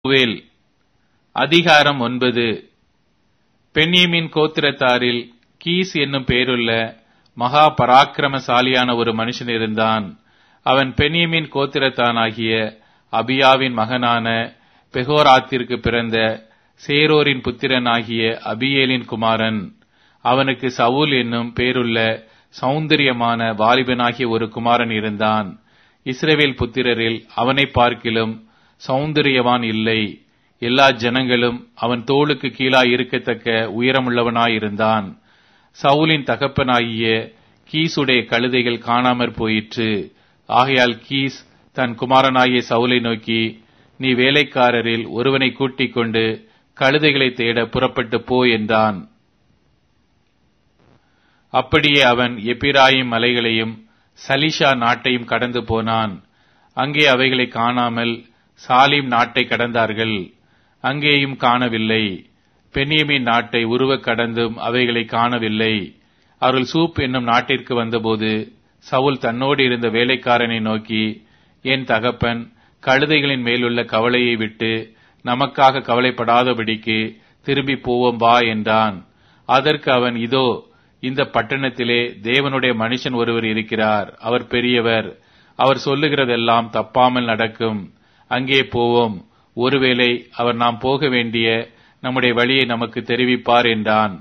Samuel அதிகாரம் ஒன்பது Benjamin கோத்திரத்தாரில் keys என்னும் பேருள்ள மகா பராக்கிரமசாலியான ஒரு மனுஷன் இருந்தான் அவன் பென்யமின் கோத்திரத்தானாகிய அபியாவின் மகனான பெகோராத்திற்கு பிறந்த சேரோரின் புத்திரனாகிய அபியேலின் குமாரன் அவனுக்கு சவுல் என்னும் பேருள்ள சௌந்தரியமான வாலிபனாகிய ஒரு குமாரன் இருந்தான் இஸ்ரவேல் புத்திரரில் அவனை பார்க்கிலும் சௌந்தரியவான் இல்லை எல்லா ஜனங்களும் அவன் தோளுக்கு கீழாய் இருக்கத்தக்க உயரமுள்ளவனாயிருந்தான் சவுலின் தகப்பனாகிய கீசுடைய கழுதைகள் காணாமற் போயிற்று ஆகையால் கீஸ் தன் குமாரனாகிய சவுலை நோக்கி நீ வேலைக்காரரில் ஒருவனை கூட்டிக் கொண்டு கழுதைகளை தேட புறப்பட்டு போ என்றான் அப்படியே அவன் எப்பிராயிம் மலைகளையும் சலிஷா நாட்டையும் கடந்து போனான் அங்கே அவைகளை காணாமல் சாலிம் நாட்டை கடந்தார்கள் அங்கேயும் காணவில்லை பென்யமின் நாட்டை உருவக் கடந்தும் அவைகளை காணவில்லை அவர்கள் சூப் என்னும் நாட்டிற்கு வந்தபோது சவுல் தன்னோடு இருந்த வேலைக்காரனை நோக்கி என் தகப்பன் கழுதைகளின் மேலுள்ள கவலையை விட்டு நமக்காக கவலைப்படாதபடிக்கு திரும்பி போவோம் வா என்றான் அதற்கு அவன் இதோ இந்த பட்டணத்திலே தேவனுடைய மனுஷன் ஒருவர் இருக்கிறார் அவர் பெரியவர் அவர் சொல்லுகிறதெல்லாம் தப்பாமல் நடக்கும் அங்கே போவோம் ஒருவேளை அவர் நாம் போக வேண்டிய நம்முடைய வழியை நமக்கு தெரிவிப்பார் என்றான்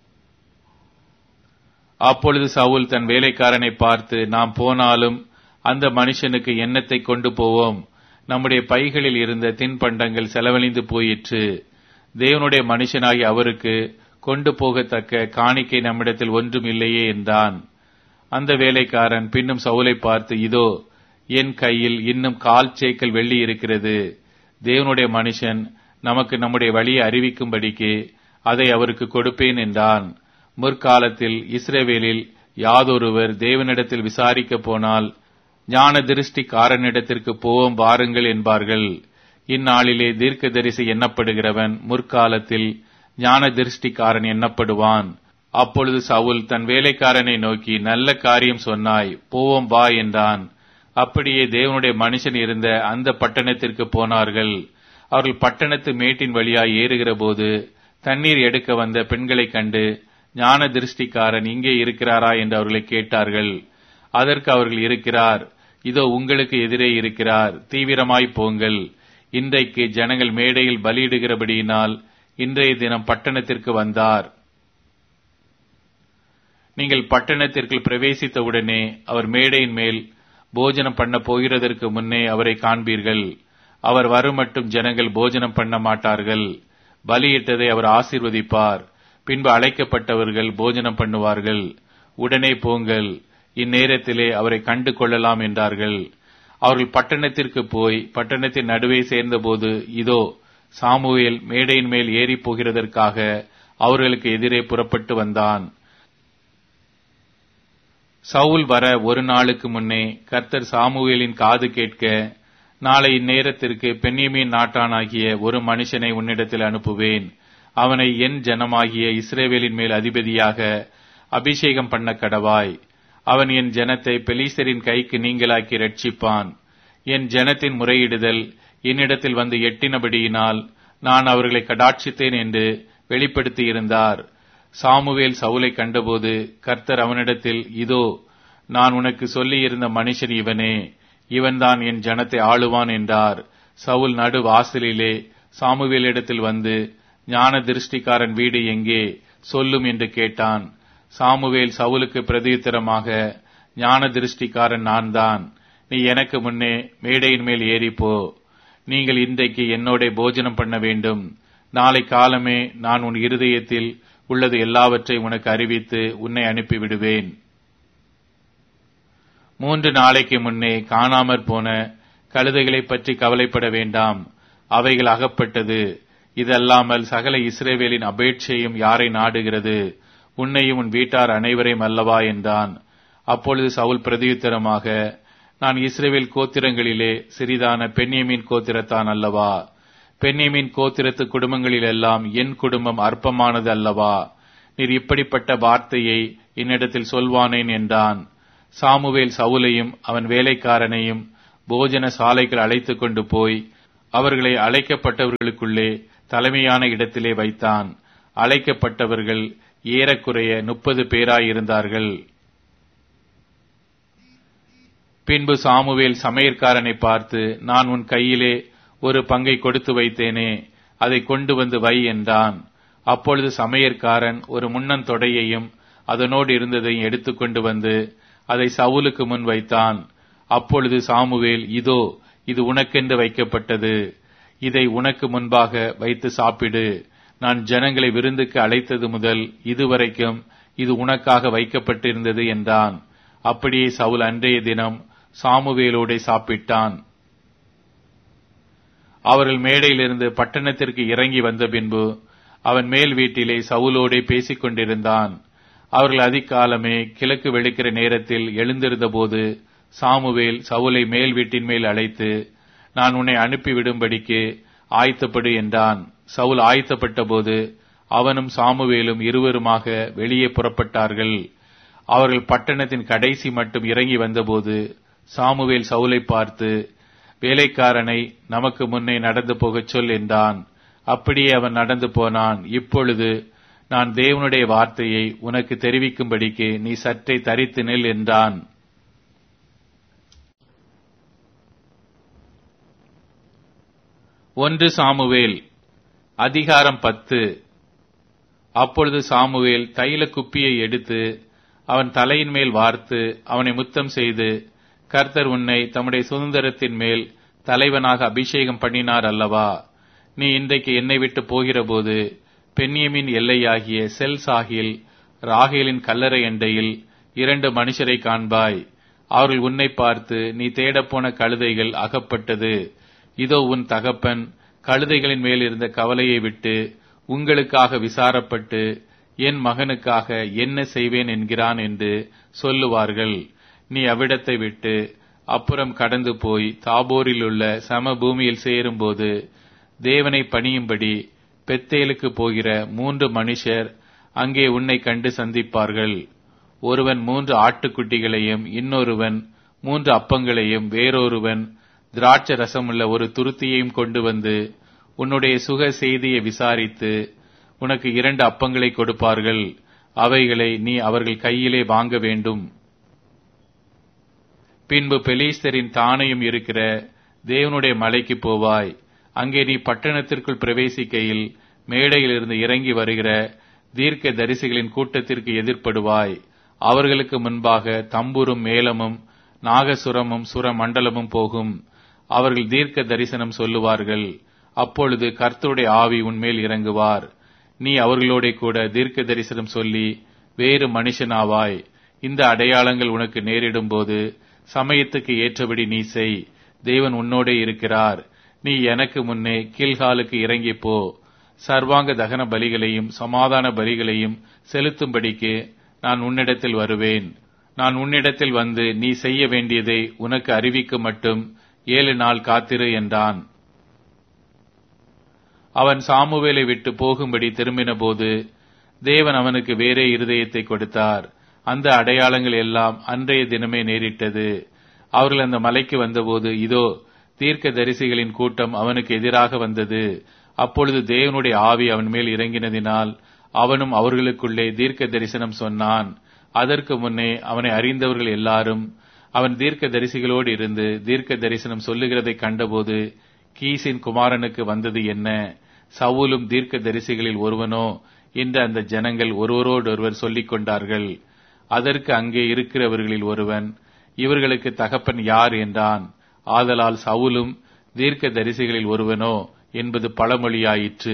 அப்பொழுது சவுல் தன் வேலைக்காரனை பார்த்து நாம் போனாலும் அந்த மனுஷனுக்கு எண்ணத்தை கொண்டு போவோம் நம்முடைய பைகளில் இருந்த தின்பண்டங்கள் செலவழிந்து போயிற்று தேவனுடைய மனுஷனாகி அவருக்கு கொண்டு போகத்தக்க காணிக்கை நம்மிடத்தில் ஒன்றும் இல்லையே என்றான் அந்த வேலைக்காரன் பின்னும் சவுலை பார்த்து இதோ என் கையில் இன்னும் கால் சேக்கல் வெள்ளி இருக்கிறது தேவனுடைய மனுஷன் நமக்கு நம்முடைய வழியை அறிவிக்கும்படிக்கு அதை அவருக்கு கொடுப்பேன் என்றான் முற்காலத்தில் இஸ்ரேவேலில் யாதொருவர் தேவனிடத்தில் விசாரிக்க போனால் ஞான திருஷ்டிக்காரனிடத்திற்கு போவோம் வாருங்கள் என்பார்கள் இந்நாளிலே தீர்க்க தரிசி எண்ணப்படுகிறவன் முற்காலத்தில் ஞான திருஷ்டிக்காரன் எண்ணப்படுவான் அப்பொழுது சவுல் தன் வேலைக்காரனை நோக்கி நல்ல காரியம் சொன்னாய் போவோம் வா என்றான் அப்படியே தேவனுடைய மனுஷன் இருந்த அந்த பட்டணத்திற்கு போனார்கள் அவர்கள் பட்டணத்து மேட்டின் வழியாய் ஏறுகிற போது தண்ணீர் எடுக்க வந்த பெண்களைக் கண்டு ஞான திருஷ்டிக்காரன் இங்கே இருக்கிறாரா என்று அவர்களை கேட்டார்கள் அதற்கு அவர்கள் இருக்கிறார் இதோ உங்களுக்கு எதிரே இருக்கிறார் தீவிரமாய் போங்கள் இன்றைக்கு ஜனங்கள் மேடையில் பலியிடுகிறபடியினால் இன்றைய தினம் பட்டணத்திற்கு வந்தார் நீங்கள் பட்டணத்திற்குள் பிரவேசித்தவுடனே அவர் மேடையின் மேல் போஜனம் பண்ண போகிறதற்கு முன்னே அவரை காண்பீர்கள் அவர் வரும் மட்டும் ஜனங்கள் போஜனம் பண்ண மாட்டார்கள் பலியிட்டதை அவர் ஆசீர்வதிப்பார் பின்பு அழைக்கப்பட்டவர்கள் போஜனம் பண்ணுவார்கள் உடனே போங்கள் இந்நேரத்திலே அவரை கண்டு கொள்ளலாம் என்றார்கள் அவர்கள் பட்டணத்திற்கு போய் பட்டணத்தின் நடுவே சேர்ந்தபோது இதோ சாமுவேல் மேடையின் மேல் ஏறி போகிறதற்காக அவர்களுக்கு எதிரே புறப்பட்டு வந்தான் சவுல் வர ஒரு நாளுக்கு முன்னே கர்த்தர் சாமுவேலின் காது கேட்க நாளை இந்நேரத்திற்கு பெண்ணியமின் நாட்டானாகிய ஒரு மனுஷனை உன்னிடத்தில் அனுப்புவேன் அவனை என் ஜனமாகிய இஸ்ரேவேலின் மேல் அதிபதியாக அபிஷேகம் பண்ண கடவாய் அவன் என் ஜனத்தை பெலீசரின் கைக்கு நீங்களாக்கி ரட்சிப்பான் என் ஜனத்தின் முறையிடுதல் என்னிடத்தில் வந்து எட்டினபடியினால் நான் அவர்களை கடாட்சித்தேன் என்று வெளிப்படுத்தியிருந்தார் சாமுவேல் சவுலை கண்டபோது கர்த்தர் அவனிடத்தில் இதோ நான் உனக்கு சொல்லியிருந்த மனுஷன் இவனே இவன்தான் என் ஜனத்தை ஆளுவான் என்றார் சவுல் நடு வாசலிலே சாமுவேலிடத்தில் வந்து ஞான திருஷ்டிக்காரன் வீடு எங்கே சொல்லும் என்று கேட்டான் சாமுவேல் சவுலுக்கு பிரதியுத்தரமாக ஞான திருஷ்டிக்காரன் நான் தான் நீ எனக்கு முன்னே மேடையின் மேல் ஏறிப்போ நீங்கள் இன்றைக்கு என்னோட போஜனம் பண்ண வேண்டும் நாளை காலமே நான் உன் இருதயத்தில் உள்ளது எல்லாவற்றையும் உனக்கு அறிவித்து உன்னை அனுப்பிவிடுவேன் மூன்று நாளைக்கு முன்னே காணாமற் போன கழுதைகளை பற்றி கவலைப்பட வேண்டாம் அவைகள் அகப்பட்டது இதல்லாமல் சகல இஸ்ரேவேலின் அபேட்சையும் யாரை நாடுகிறது உன்னையும் உன் வீட்டார் அனைவரையும் அல்லவா என்றான் அப்பொழுது சவுல் பிரதியுத்தரமாக நான் இஸ்ரேவேல் கோத்திரங்களிலே சிறிதான பெண்ணியமின் கோத்திரத்தான் அல்லவா பெண்ணியமின் கோத்திரத்து குடும்பங்களிலெல்லாம் என் குடும்பம் அற்பமானது அல்லவா நீர் இப்படிப்பட்ட வார்த்தையை என்னிடத்தில் சொல்வானேன் என்றான் சாமுவேல் சவுலையும் அவன் வேலைக்காரனையும் போஜன சாலைகள் அழைத்துக் கொண்டு போய் அவர்களை அழைக்கப்பட்டவர்களுக்குள்ளே தலைமையான இடத்திலே வைத்தான் அழைக்கப்பட்டவர்கள் ஏறக்குறைய முப்பது பேராயிருந்தார்கள் பின்பு சாமுவேல் சமையற்காரனை பார்த்து நான் உன் கையிலே ஒரு பங்கை கொடுத்து வைத்தேனே அதை கொண்டு வந்து வை என்றான் அப்பொழுது சமையற்காரன் ஒரு முன்னந்தொடையையும் அதனோடு இருந்ததையும் எடுத்துக்கொண்டு வந்து அதை சவுலுக்கு முன் வைத்தான் அப்பொழுது சாமுவேல் இதோ இது உனக்கென்று வைக்கப்பட்டது இதை உனக்கு முன்பாக வைத்து சாப்பிடு நான் ஜனங்களை விருந்துக்கு அழைத்தது முதல் இதுவரைக்கும் இது உனக்காக வைக்கப்பட்டிருந்தது என்றான் அப்படியே சவுல் அன்றைய தினம் சாமுவேலோடே சாப்பிட்டான் அவர்கள் மேடையிலிருந்து பட்டணத்திற்கு இறங்கி வந்த பின்பு அவன் மேல் வீட்டிலே சவுலோடே பேசிக் கொண்டிருந்தான் அவர்கள் அதிகாலமே கிழக்கு வெளுக்கிற நேரத்தில் எழுந்திருந்தபோது சாமுவேல் சவுலை மேல் வீட்டின் மேல் அழைத்து நான் உன்னை அனுப்பிவிடும்படிக்கு ஆயத்தப்படு என்றான் சவுல் ஆயத்தப்பட்ட போது அவனும் சாமுவேலும் இருவருமாக வெளியே புறப்பட்டார்கள் அவர்கள் பட்டணத்தின் கடைசி மட்டும் இறங்கி வந்தபோது சாமுவேல் சவுலை பார்த்து வேலைக்காரனை நமக்கு முன்னே நடந்து போகச் சொல் என்றான் அப்படியே அவன் நடந்து போனான் இப்பொழுது நான் தேவனுடைய வார்த்தையை உனக்கு தெரிவிக்கும்படிக்கு நீ சற்றே தரித்து நில் என்றான் ஒன்று சாமுவேல் அதிகாரம் பத்து அப்பொழுது சாமுவேல் தைல குப்பியை எடுத்து அவன் தலையின் மேல் வார்த்து அவனை முத்தம் செய்து கர்த்தர் உன்னை தம்முடைய சுதந்திரத்தின் மேல் தலைவனாக அபிஷேகம் பண்ணினார் அல்லவா நீ இன்றைக்கு என்னை விட்டு போகிறபோது பெண்ணியமின் எல்லையாகிய செல் சாகில் ராகேலின் கல்லறை எண்டையில் இரண்டு மனுஷரை காண்பாய் அவர்கள் உன்னை பார்த்து நீ தேடப்போன கழுதைகள் அகப்பட்டது இதோ உன் தகப்பன் கழுதைகளின் மேல் இருந்த கவலையை விட்டு உங்களுக்காக விசாரப்பட்டு என் மகனுக்காக என்ன செய்வேன் என்கிறான் என்று சொல்லுவார்கள் நீ அவ்விடத்தை விட்டு அப்புறம் கடந்து போய் தாபோரில் உள்ள சம பூமியில் சேரும்போது தேவனை பணியும்படி பெத்தேலுக்கு போகிற மூன்று மனுஷர் அங்கே உன்னை கண்டு சந்திப்பார்கள் ஒருவன் மூன்று ஆட்டுக்குட்டிகளையும் இன்னொருவன் மூன்று அப்பங்களையும் வேறொருவன் திராட்ச ரசமுள்ள ஒரு துருத்தியையும் கொண்டு வந்து உன்னுடைய சுக செய்தியை விசாரித்து உனக்கு இரண்டு அப்பங்களை கொடுப்பார்கள் அவைகளை நீ அவர்கள் கையிலே வாங்க வேண்டும் பின்பு பெலீஸ்தரின் தானையும் இருக்கிற தேவனுடைய மலைக்கு போவாய் அங்கே நீ பட்டணத்திற்குள் பிரவேசிக்கையில் மேடையிலிருந்து இறங்கி வருகிற தீர்க்க தரிசிகளின் கூட்டத்திற்கு எதிர்ப்படுவாய் அவர்களுக்கு முன்பாக தம்புரும் மேளமும் நாகசுரமும் சுரமண்டலமும் போகும் அவர்கள் தீர்க்க தரிசனம் சொல்லுவார்கள் அப்பொழுது கர்த்தருடைய ஆவி உன்மேல் இறங்குவார் நீ அவர்களோட கூட தீர்க்க தரிசனம் சொல்லி வேறு மனுஷனாவாய் இந்த அடையாளங்கள் உனக்கு நேரிடும் போது சமயத்துக்கு ஏற்றபடி நீ செய் தேவன் உன்னோடே இருக்கிறார் நீ எனக்கு முன்னே கீழ்காலுக்கு இறங்கி போ சர்வாங்க தகன பலிகளையும் சமாதான பலிகளையும் செலுத்தும்படிக்கு நான் உன்னிடத்தில் வருவேன் நான் உன்னிடத்தில் வந்து நீ செய்ய வேண்டியதை உனக்கு அறிவிக்க மட்டும் ஏழு நாள் காத்திரு என்றான் அவன் சாமுவேலை விட்டு போகும்படி திரும்பினபோது தேவன் அவனுக்கு வேறே இருதயத்தை கொடுத்தார் அந்த அடையாளங்கள் எல்லாம் அன்றைய தினமே நேரிட்டது அவர்கள் அந்த மலைக்கு வந்தபோது இதோ தீர்க்க தரிசிகளின் கூட்டம் அவனுக்கு எதிராக வந்தது அப்பொழுது தேவனுடைய ஆவி அவன் மேல் இறங்கினதினால் அவனும் அவர்களுக்குள்ளே தீர்க்க தரிசனம் சொன்னான் அதற்கு முன்னே அவனை அறிந்தவர்கள் எல்லாரும் அவன் தீர்க்க தரிசிகளோடு இருந்து தீர்க்க தரிசனம் சொல்லுகிறதை கண்டபோது கீசின் குமாரனுக்கு வந்தது என்ன சவுலும் தீர்க்க தரிசிகளில் ஒருவனோ என்று அந்த ஜனங்கள் ஒருவரோடொருவர் சொல்லிக் கொண்டார்கள் அதற்கு அங்கே இருக்கிறவர்களில் ஒருவன் இவர்களுக்கு தகப்பன் யார் என்றான் ஆதலால் சவுலும் தீர்க்க தரிசிகளில் ஒருவனோ என்பது பழமொழியாயிற்று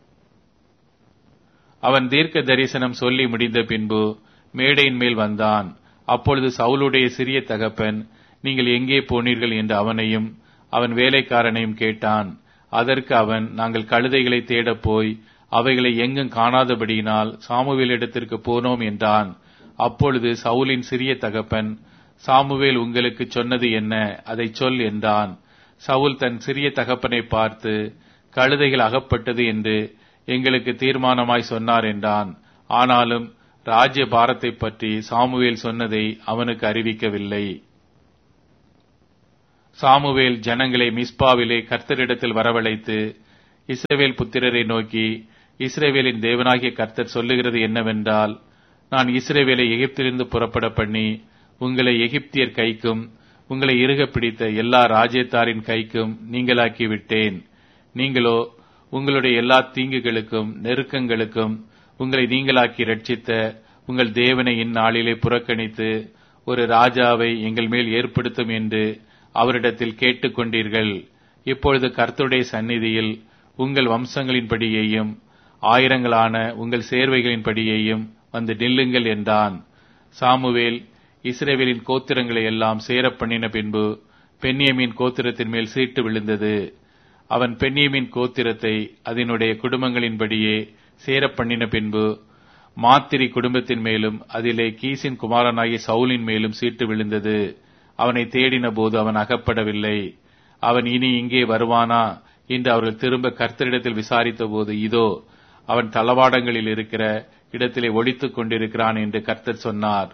அவன் தீர்க்க தரிசனம் சொல்லி முடிந்த பின்பு மேடையின் மேல் வந்தான் அப்பொழுது சவுலுடைய சிறிய தகப்பன் நீங்கள் எங்கே போனீர்கள் என்று அவனையும் அவன் வேலைக்காரனையும் கேட்டான் அதற்கு அவன் நாங்கள் கழுதைகளை தேடப் போய் அவைகளை எங்கும் காணாதபடியினால் சாமுவேலிடத்திற்கு போனோம் என்றான் அப்பொழுது சவுலின் சிறிய தகப்பன் சாமுவேல் உங்களுக்கு சொன்னது என்ன அதை சொல் என்றான் சவுல் தன் சிறிய தகப்பனை பார்த்து கழுதைகள் அகப்பட்டது என்று எங்களுக்கு தீர்மானமாய் சொன்னார் என்றான் ஆனாலும் ராஜ்ய பாரத்தை பற்றி சாமுவேல் சொன்னதை அவனுக்கு அறிவிக்கவில்லை சாமுவேல் ஜனங்களை மிஸ்பாவிலே கர்த்தரிடத்தில் வரவழைத்து இஸ்ரவேல் புத்திரரை நோக்கி இஸ்ரவேலின் தேவனாகிய கர்த்தர் சொல்லுகிறது என்னவென்றால் நான் இஸ்ரவேலை எகிப்திலிருந்து புறப்பட பண்ணி உங்களை எகிப்தியர் கைக்கும் உங்களை இறுக பிடித்த எல்லா ராஜ்யத்தாரின் கைக்கும் நீங்களாக்கி விட்டேன் நீங்களோ உங்களுடைய எல்லா தீங்குகளுக்கும் நெருக்கங்களுக்கும் உங்களை நீங்களாக்கி ரட்சித்த உங்கள் தேவனை இந்நாளிலே புறக்கணித்து ஒரு ராஜாவை எங்கள் மேல் ஏற்படுத்தும் என்று அவரிடத்தில் கேட்டுக்கொண்டீர்கள் இப்பொழுது கர்த்தருடைய சந்நிதியில் உங்கள் வம்சங்களின்படியேயும் ஆயிரங்களான உங்கள் சேர்வைகளின்படியேயும் வந்து நில்லுங்கள் என்றான் சாமுவேல் இஸ்ரேவேலின் கோத்திரங்களை எல்லாம் சேரப் பண்ணின பின்பு பென்னியமின் கோத்திரத்தின் மேல் சீட்டு விழுந்தது அவன் பென்னியமின் கோத்திரத்தை அதனுடைய குடும்பங்களின்படியே சேரப் பண்ணின பின்பு மாத்திரி குடும்பத்தின் மேலும் அதிலே கீசின் குமாரனாகிய சவுலின் மேலும் சீட்டு விழுந்தது அவனை தேடின போது அவன் அகப்படவில்லை அவன் இனி இங்கே வருவானா என்று அவர்கள் திரும்ப கர்த்தரிடத்தில் விசாரித்த போது இதோ அவன் தளவாடங்களில் இருக்கிற இடத்திலே ஒழித்துக் கொண்டிருக்கிறான் என்று கர்த்தர் சொன்னார்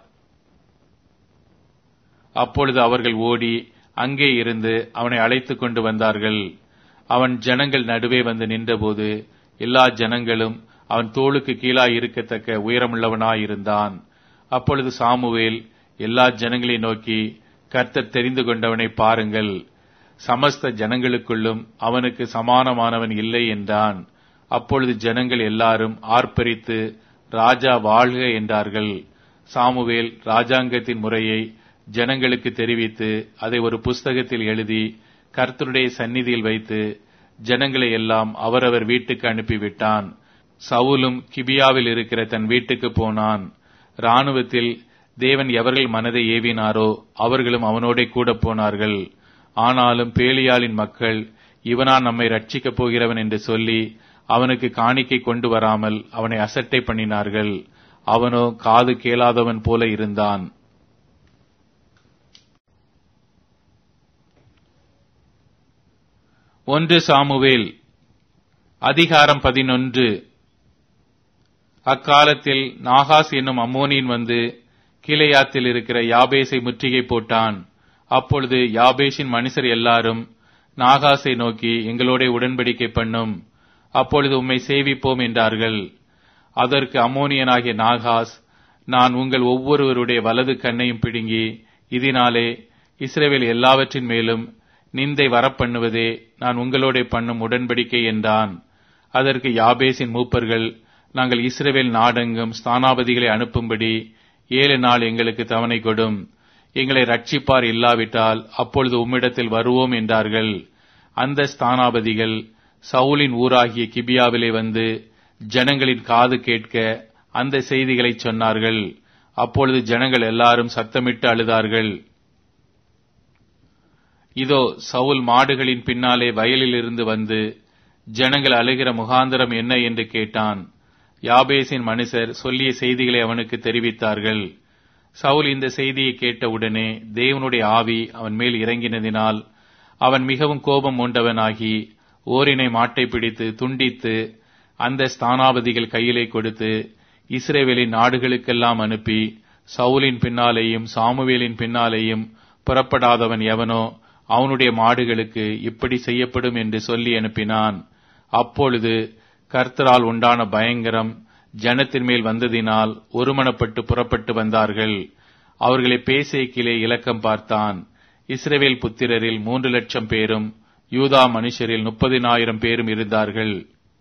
அப்பொழுது அவர்கள் ஓடி அங்கே இருந்து அவனை அழைத்துக் கொண்டு வந்தார்கள் அவன் ஜனங்கள் நடுவே வந்து நின்றபோது எல்லா ஜனங்களும் அவன் தோளுக்கு கீழாய் இருக்கத்தக்க உயரமுள்ளவனாயிருந்தான் அப்பொழுது சாமுவேல் எல்லா ஜனங்களை நோக்கி கர்த்தர் தெரிந்து கொண்டவனை பாருங்கள் சமஸ்த ஜனங்களுக்குள்ளும் அவனுக்கு சமானமானவன் இல்லை என்றான் அப்பொழுது ஜனங்கள் எல்லாரும் ஆர்ப்பரித்து ராஜா வாழ்க என்றார்கள் சாமுவேல் ராஜாங்கத்தின் முறையை ஜனங்களுக்கு தெரிவித்து அதை ஒரு புஸ்தகத்தில் எழுதி கர்த்தருடைய சந்நிதியில் வைத்து ஜனங்களை எல்லாம் அவரவர் வீட்டுக்கு அனுப்பிவிட்டான் சவுலும் கிபியாவில் இருக்கிற தன் வீட்டுக்கு போனான் ராணுவத்தில் தேவன் எவர்கள் மனதை ஏவினாரோ அவர்களும் அவனோட கூட போனார்கள் ஆனாலும் பேலியாளின் மக்கள் இவனா நம்மை ரட்சிக்கப் போகிறவன் என்று சொல்லி அவனுக்கு காணிக்கை கொண்டு வராமல் அவனை அசட்டை பண்ணினார்கள் அவனோ காது கேளாதவன் போல இருந்தான் ஒன்று சாமுவேல் அதிகாரம் பதினொன்று அக்காலத்தில் நாகாஸ் என்னும் அம்மோனியன் வந்து கீழையாத்தில் இருக்கிற யாபேசை முற்றுகை போட்டான் அப்பொழுது யாபேஷின் மனுஷர் எல்லாரும் நாகாசை நோக்கி எங்களோட உடன்படிக்கை பண்ணும் அப்பொழுது உம்மை சேவிப்போம் என்றார்கள் அதற்கு அம்மோனியனாகிய நாகாஸ் நான் உங்கள் ஒவ்வொருவருடைய வலது கண்ணையும் பிடுங்கி இதனாலே இஸ்ரேவேல் எல்லாவற்றின் மேலும் நிந்தை வரப்பண்ணுவதே நான் உங்களோட பண்ணும் உடன்படிக்கை என்றான் அதற்கு யாபேசின் மூப்பர்கள் நாங்கள் இஸ்ரேவேல் நாடெங்கும் ஸ்தானாபதிகளை அனுப்பும்படி ஏழு நாள் எங்களுக்கு தவணை கொடும் எங்களை ரட்சிப்பார் இல்லாவிட்டால் அப்பொழுது உம்மிடத்தில் வருவோம் என்றார்கள் அந்த ஸ்தானாபதிகள் சவுலின் ஊராகிய கிபியாவிலே வந்து ஜனங்களின் காது கேட்க அந்த செய்திகளை சொன்னார்கள் அப்பொழுது ஜனங்கள் எல்லாரும் சத்தமிட்டு அழுதார்கள் இதோ சவுல் மாடுகளின் பின்னாலே வயலில் இருந்து வந்து ஜனங்கள் அழுகிற முகாந்திரம் என்ன என்று கேட்டான் யாபேசின் மனுஷர் சொல்லிய செய்திகளை அவனுக்கு தெரிவித்தார்கள் சவுல் இந்த செய்தியை கேட்டவுடனே தேவனுடைய ஆவி அவன் மேல் இறங்கினதினால் அவன் மிகவும் கோபம் உண்டவனாகி ஓரினை மாட்டை பிடித்து துண்டித்து அந்த ஸ்தானாபதிகள் கையிலே கொடுத்து இஸ்ரேவேலின் நாடுகளுக்கெல்லாம் அனுப்பி சவுலின் பின்னாலேயும் சாமுவேலின் பின்னாலேயும் புறப்படாதவன் எவனோ அவனுடைய மாடுகளுக்கு இப்படி செய்யப்படும் என்று சொல்லி அனுப்பினான் அப்பொழுது கர்த்தரால் உண்டான பயங்கரம் ஜனத்தின் மேல் வந்ததினால் ஒருமனப்பட்டு புறப்பட்டு வந்தார்கள் அவர்களை பேசேக்கிலே இலக்கம் பார்த்தான் இஸ்ரவேல் புத்திரரில் மூன்று லட்சம் பேரும் யூதா மனுஷரில் முப்பதினாயிரம் பேரும் இருந்தார்கள்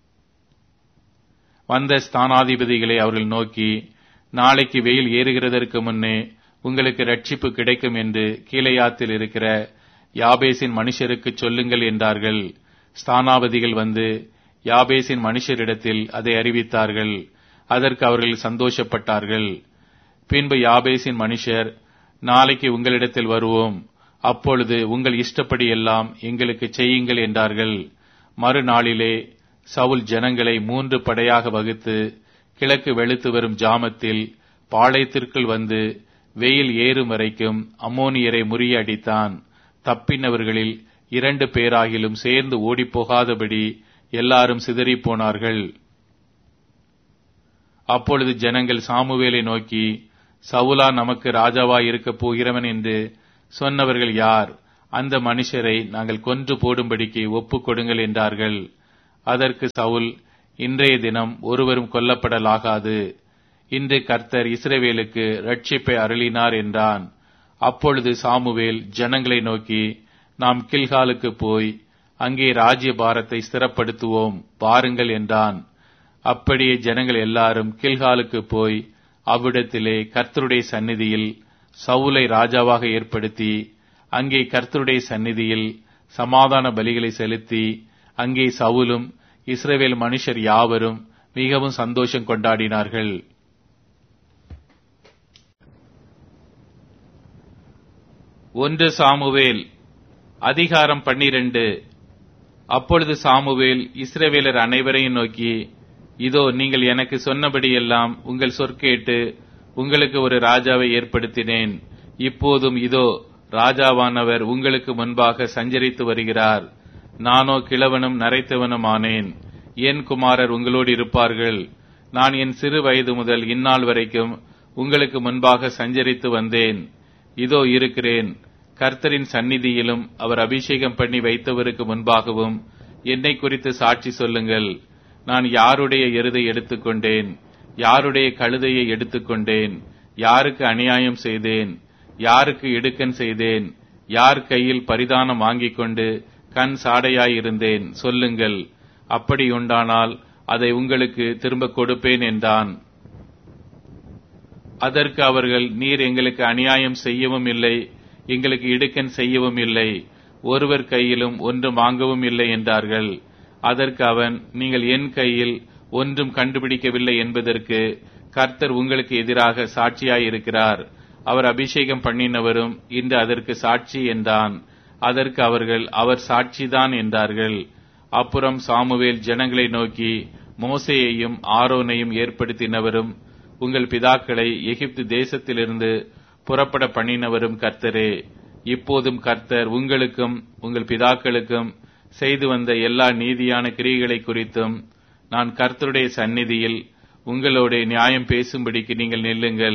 வந்த ஸ்தானாதிபதிகளை அவர்கள் நோக்கி நாளைக்கு வெயில் ஏறுகிறதற்கு முன்னே உங்களுக்கு ரட்சிப்பு கிடைக்கும் என்று கீழையாத்தில் இருக்கிற யாபேசின் மனுஷருக்கு சொல்லுங்கள் என்றார்கள் ஸ்தானாபதிகள் வந்து யாபேசின் மனுஷரிடத்தில் அதை அறிவித்தார்கள் அதற்கு அவர்கள் சந்தோஷப்பட்டார்கள் பின்பு யாபேசின் மனுஷர் நாளைக்கு உங்களிடத்தில் வருவோம் அப்பொழுது உங்கள் இஷ்டப்படி எல்லாம் எங்களுக்கு செய்யுங்கள் என்றார்கள் மறுநாளிலே சவுல் ஜனங்களை மூன்று படையாக வகுத்து கிழக்கு வெளுத்து வரும் ஜாமத்தில் பாளையத்திற்குள் வந்து வெயில் ஏறும் வரைக்கும் அம்மோனியரை முறியடித்தான் தப்பினவர்களில் இரண்டு பேராகிலும் சேர்ந்து ஓடிப்போகாதபடி எல்லாரும் சிதறிப் போனார்கள் அப்பொழுது ஜனங்கள் சாமுவேலை நோக்கி சவுலா நமக்கு ராஜாவாய் இருக்கப் போகிறவன் என்று சொன்னவர்கள் யார் அந்த மனுஷரை நாங்கள் கொன்று போடும்படிக்கு ஒப்புக் கொடுங்கள் என்றார்கள் அதற்கு சவுல் இன்றைய தினம் ஒருவரும் கொல்லப்படலாகாது இன்று கர்த்தர் இஸ்ரவேலுக்கு ரட்சிப்பை அருளினார் என்றான் அப்பொழுது சாமுவேல் ஜனங்களை நோக்கி நாம் கில்காலுக்கு போய் அங்கே ராஜ்ய பாரத்தை ஸ்திரப்படுத்துவோம் பாருங்கள் என்றான் அப்படியே ஜனங்கள் எல்லாரும் கில்காலுக்கு போய் அவ்விடத்திலே கர்த்தருடைய சந்நிதியில் சவுலை ராஜாவாக ஏற்படுத்தி அங்கே கர்த்தருடைய சந்நிதியில் சமாதான பலிகளை செலுத்தி அங்கே சவுலும் இஸ்ரவேல் மனுஷர் யாவரும் மிகவும் சந்தோஷம் கொண்டாடினார்கள் ஒன்று சாமுவேல் அதிகாரம் பன்னிரண்டு அப்பொழுது சாமுவேல் இஸ்ரவேலர் அனைவரையும் நோக்கி இதோ நீங்கள் எனக்கு சொன்னபடியெல்லாம் உங்கள் சொற்கேட்டு உங்களுக்கு ஒரு ராஜாவை ஏற்படுத்தினேன் இப்போதும் இதோ ராஜாவானவர் உங்களுக்கு முன்பாக சஞ்சரித்து வருகிறார் நானோ கிழவனும் நரைத்தவனும் ஆனேன் என் குமாரர் உங்களோடு இருப்பார்கள் நான் என் சிறு வயது முதல் இந்நாள் வரைக்கும் உங்களுக்கு முன்பாக சஞ்சரித்து வந்தேன் இதோ இருக்கிறேன் கர்த்தரின் சந்நிதியிலும் அவர் அபிஷேகம் பண்ணி வைத்தவருக்கு முன்பாகவும் என்னை குறித்து சாட்சி சொல்லுங்கள் நான் யாருடைய எருதை எடுத்துக்கொண்டேன் யாருடைய கழுதையை எடுத்துக்கொண்டேன் யாருக்கு அநியாயம் செய்தேன் யாருக்கு இடுக்கன் செய்தேன் யார் கையில் பரிதானம் வாங்கிக் கொண்டு கண் சாடையாயிருந்தேன் சொல்லுங்கள் அப்படி உண்டானால் அதை உங்களுக்கு திரும்ப கொடுப்பேன் என்றான் அதற்கு அவர்கள் நீர் எங்களுக்கு அநியாயம் செய்யவும் இல்லை எங்களுக்கு இடுக்கன் செய்யவும் இல்லை ஒருவர் கையிலும் ஒன்றும் வாங்கவும் இல்லை என்றார்கள் அதற்கு அவன் நீங்கள் என் கையில் ஒன்றும் கண்டுபிடிக்கவில்லை என்பதற்கு கர்த்தர் உங்களுக்கு எதிராக சாட்சியாயிருக்கிறார் அவர் அபிஷேகம் பண்ணினவரும் இன்று அதற்கு சாட்சி என்றான் அதற்கு அவர்கள் அவர் சாட்சிதான் என்றார்கள் அப்புறம் சாமுவேல் ஜனங்களை நோக்கி மோசேயையும் ஆரோனையும் ஏற்படுத்தினவரும் உங்கள் பிதாக்களை எகிப்து தேசத்திலிருந்து புறப்பட பண்ணினவரும் கர்த்தரே இப்போதும் கர்த்தர் உங்களுக்கும் உங்கள் பிதாக்களுக்கும் செய்து வந்த எல்லா நீதியான கிரியைகளை குறித்தும் நான் கர்த்தருடைய சந்நிதியில் உங்களோட நியாயம் பேசும்படிக்கு நீங்கள் நில்லுங்கள்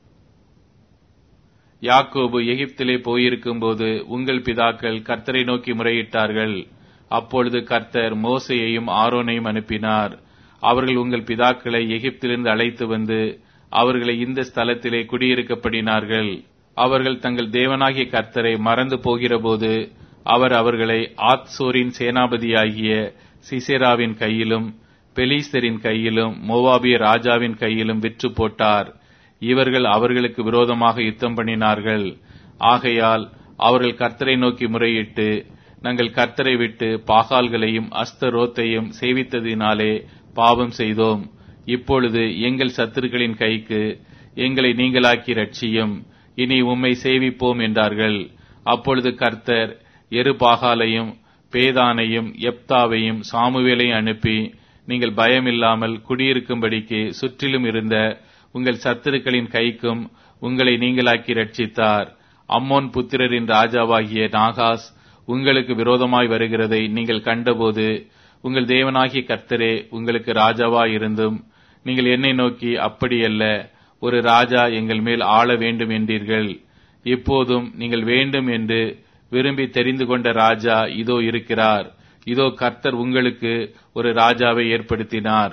யாக்கோபு எகிப்திலே போயிருக்கும்போது உங்கள் பிதாக்கள் கர்த்தரை நோக்கி முறையிட்டார்கள் அப்பொழுது கர்த்தர் மோசையையும் ஆரோனையும் அனுப்பினார் அவர்கள் உங்கள் பிதாக்களை எகிப்திலிருந்து அழைத்து வந்து அவர்களை இந்த ஸ்தலத்திலே குடியிருக்கப்படினார்கள் அவர்கள் தங்கள் தேவனாகிய கர்த்தரை மறந்து போகிறபோது அவர் அவர்களை ஆத்சோரின் சேனாபதியாகிய சிசேராவின் கையிலும் பெலிஸ்தரின் கையிலும் மோவாபிய ராஜாவின் கையிலும் விற்று போட்டார் இவர்கள் அவர்களுக்கு விரோதமாக யுத்தம் பண்ணினார்கள் ஆகையால் அவர்கள் கர்த்தரை நோக்கி முறையிட்டு நாங்கள் கர்த்தரை விட்டு பாகால்களையும் அஸ்தரோத்தையும் சேவித்ததினாலே பாவம் செய்தோம் இப்பொழுது எங்கள் சத்துருக்களின் கைக்கு எங்களை நீங்களாக்கி ரட்சியும் இனி உம்மை சேவிப்போம் என்றார்கள் அப்பொழுது கர்த்தர் எருபாகாலையும் பேதானையும் எப்தாவையும் சாமுவேலையும் அனுப்பி நீங்கள் பயமில்லாமல் குடியிருக்கும்படிக்கு சுற்றிலும் இருந்த உங்கள் சத்துருக்களின் கைக்கும் உங்களை நீங்களாக்கி ரட்சித்தார் அம்மோன் புத்திரரின் ராஜாவாகிய நாகாஸ் உங்களுக்கு விரோதமாய் வருகிறதை நீங்கள் கண்டபோது உங்கள் தேவனாகிய கர்த்தரே உங்களுக்கு ராஜாவாய் இருந்தும் நீங்கள் என்னை நோக்கி அப்படியல்ல ஒரு ராஜா எங்கள் மேல் ஆள வேண்டும் என்றீர்கள் இப்போதும் நீங்கள் வேண்டும் என்று விரும்பி தெரிந்து கொண்ட ராஜா இதோ இருக்கிறார் இதோ கர்த்தர் உங்களுக்கு ஒரு ராஜாவை ஏற்படுத்தினார்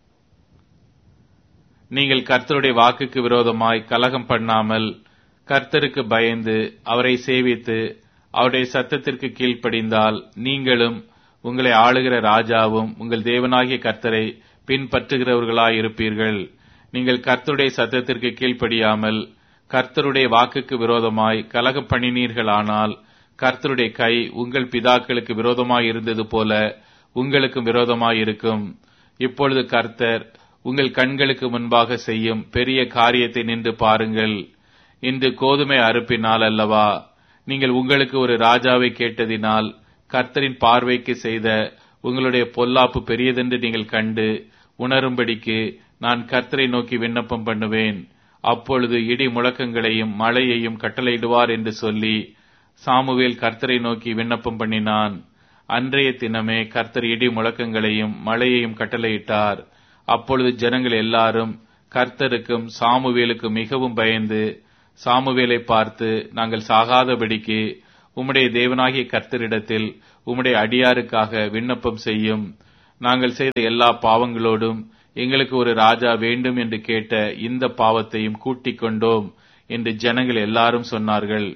நீங்கள் கர்த்தருடைய வாக்குக்கு விரோதமாய் கலகம் பண்ணாமல் கர்த்தருக்கு பயந்து அவரை சேவித்து அவருடைய சத்தத்திற்கு கீழ்ப்படிந்தால் நீங்களும் உங்களை ஆளுகிற ராஜாவும் உங்கள் தேவனாகிய கர்த்தரை பின்பற்றுகிறவர்களாயிருப்பீர்கள் நீங்கள் கர்த்தருடைய சத்தத்திற்கு கீழ்ப்படியாமல் கர்த்தருடைய வாக்குக்கு விரோதமாய் கலகம் பண்ணினீர்களானால் கர்த்தருடைய கை உங்கள் பிதாக்களுக்கு விரோதமாய் இருந்தது போல உங்களுக்கும் விரோதமாய் இருக்கும் இப்பொழுது கர்த்தர் உங்கள் கண்களுக்கு முன்பாக செய்யும் பெரிய காரியத்தை நின்று பாருங்கள் இன்று கோதுமை அறுப்பினால் அல்லவா நீங்கள் உங்களுக்கு ஒரு ராஜாவை கேட்டதினால் கர்த்தரின் பார்வைக்கு செய்த உங்களுடைய பொல்லாப்பு பெரியதென்று நீங்கள் கண்டு உணரும்படிக்கு நான் கர்த்தரை நோக்கி விண்ணப்பம் பண்ணுவேன் அப்பொழுது இடி முழக்கங்களையும் மழையையும் கட்டளையிடுவார் என்று சொல்லி சாமுவேல் கர்த்தரை நோக்கி விண்ணப்பம் பண்ணினான் அன்றைய தினமே கர்த்தர் இடி முழக்கங்களையும் மழையையும் கட்டளையிட்டார் அப்பொழுது ஜனங்கள் எல்லாரும் கர்த்தருக்கும் சாமுவேலுக்கும் மிகவும் பயந்து சாமுவேலை பார்த்து நாங்கள் சாகாதபடிக்கு உம்முடைய தேவனாகிய கர்த்தரிடத்தில் உம்முடைய அடியாருக்காக விண்ணப்பம் செய்யும் நாங்கள் செய்த எல்லா பாவங்களோடும் எங்களுக்கு ஒரு ராஜா வேண்டும் என்று கேட்ட இந்த பாவத்தையும் கூட்டிக் கொண்டோம் என்று ஜனங்கள் எல்லாரும் சொன்னார்கள்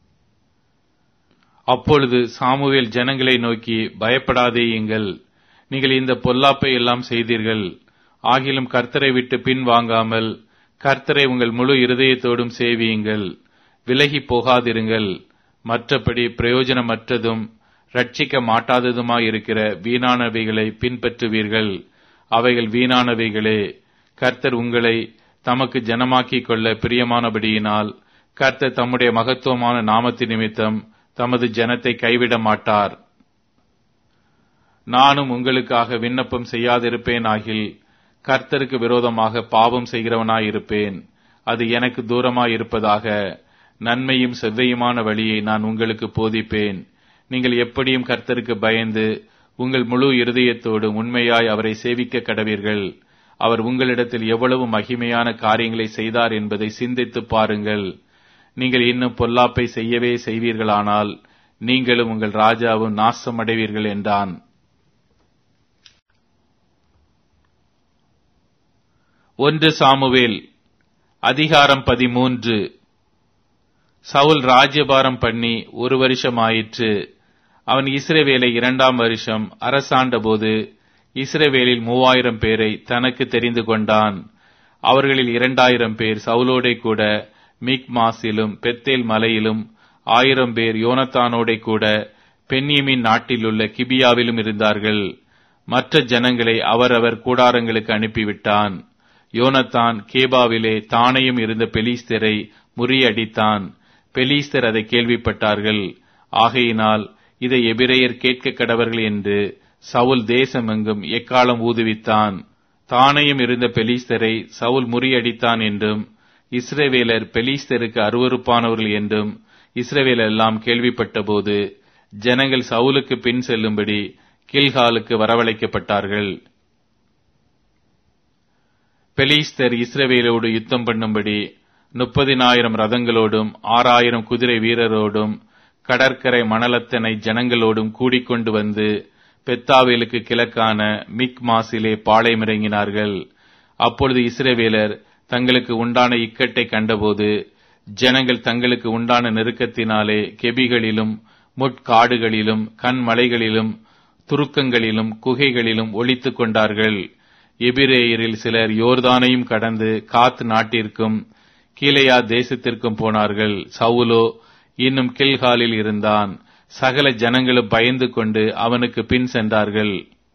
அப்பொழுது சாமுவேல் ஜனங்களை நோக்கி பயப்படாதேயுங்கள் நீங்கள் இந்த பொல்லாப்பை எல்லாம் செய்தீர்கள் ஆகிலும் கர்த்தரை விட்டு பின் வாங்காமல் கர்த்தரை உங்கள் முழு இருதயத்தோடும் சேவியுங்கள் விலகி போகாதிருங்கள் மற்றபடி பிரயோஜனமற்றதும் ரட்சிக்க மாட்டாததுமாயிருக்கிற வீணானவைகளை பின்பற்றுவீர்கள் அவைகள் வீணானவைகளே கர்த்தர் உங்களை தமக்கு ஜனமாக்கிக் கொள்ள பிரியமானபடியினால் கர்த்தர் தம்முடைய மகத்துவமான நாமத்தின் நிமித்தம் தமது ஜனத்தை கைவிட மாட்டார் நானும் உங்களுக்காக விண்ணப்பம் செய்யாதிருப்பேன் ஆகில் கர்த்தருக்கு விரோதமாக பாவம் செய்கிறவனாயிருப்பேன் அது எனக்கு தூரமாயிருப்பதாக நன்மையும் செவ்வையுமான வழியை நான் உங்களுக்கு போதிப்பேன் நீங்கள் எப்படியும் கர்த்தருக்கு பயந்து உங்கள் முழு இருதயத்தோடு உண்மையாய் அவரை சேவிக்க கடவீர்கள் அவர் உங்களிடத்தில் எவ்வளவு மகிமையான காரியங்களை செய்தார் என்பதை சிந்தித்து பாருங்கள் நீங்கள் இன்னும் பொல்லாப்பை செய்யவே செய்வீர்களானால் நீங்களும் உங்கள் ராஜாவும் நாசமடைவீர்கள் என்றான் ஒன்று சாமுவேல் அதிகாரம் பதிமூன்று சவுல் ராஜ்யபாரம் பண்ணி ஒரு வருஷம் ஆயிற்று அவன் இஸ்ரவேலை இரண்டாம் வருஷம் அரசாண்டபோது இஸ்ரவேலில் மூவாயிரம் பேரை தனக்கு தெரிந்து கொண்டான் அவர்களில் இரண்டாயிரம் பேர் சவுலோடே கூட மிக்மாஸிலும் பெத்தேல் மலையிலும் ஆயிரம் பேர் யோனத்தானோடே கூட பென்யமின் நாட்டிலுள்ள கிபியாவிலும் இருந்தார்கள் மற்ற ஜனங்களை அவரவர் கூடாரங்களுக்கு அனுப்பிவிட்டான் யோனத்தான் கேபாவிலே தானையும் இருந்த பெலிஸ்தரை முறியடித்தான் பெலிஸ்தர் அதை கேள்விப்பட்டார்கள் ஆகையினால் இதை எபிரேயர் கேட்க கடவர்கள் என்று சவுல் தேசமெங்கும் எக்காலம் ஊதுவித்தான் தானையும் இருந்த பெலிஸ்தரை சவுல் முறியடித்தான் என்றும் இஸ்ரவேலர் பெலிஸ்தருக்கு அருவறுப்பானவர்கள் என்றும் இஸ்ரவேல் எல்லாம் கேள்விப்பட்டபோது ஜனங்கள் சவுலுக்கு பின் செல்லும்படி கில்காலுக்கு வரவழைக்கப்பட்டார்கள் பெலிஸ்தர் இஸ்ரவேலோடு யுத்தம் பண்ணும்படி முப்பதினாயிரம் ரதங்களோடும் ஆறாயிரம் குதிரை வீரரோடும் கடற்கரை மணலத்தனை ஜனங்களோடும் கூடிக்கொண்டு வந்து பெத்தாவேலுக்கு கிழக்கான மிக் மாசிலே பாளையமிறங்கினார்கள் அப்பொழுது இஸ்ரவேலர் தங்களுக்கு உண்டான இக்கட்டை கண்டபோது ஜனங்கள் தங்களுக்கு உண்டான நெருக்கத்தினாலே கெபிகளிலும் முட்காடுகளிலும் கண்மலைகளிலும் துருக்கங்களிலும் குகைகளிலும் ஒளித்துக் கொண்டார்கள் எபிரேயரில் சிலர் யோர்தானையும் கடந்து காத் நாட்டிற்கும் கீழையா தேசத்திற்கும் போனார்கள் சவுலோ இன்னும் கில்காலில் இருந்தான் சகல ஜனங்களும் பயந்து கொண்டு அவனுக்கு பின் சென்றார்கள்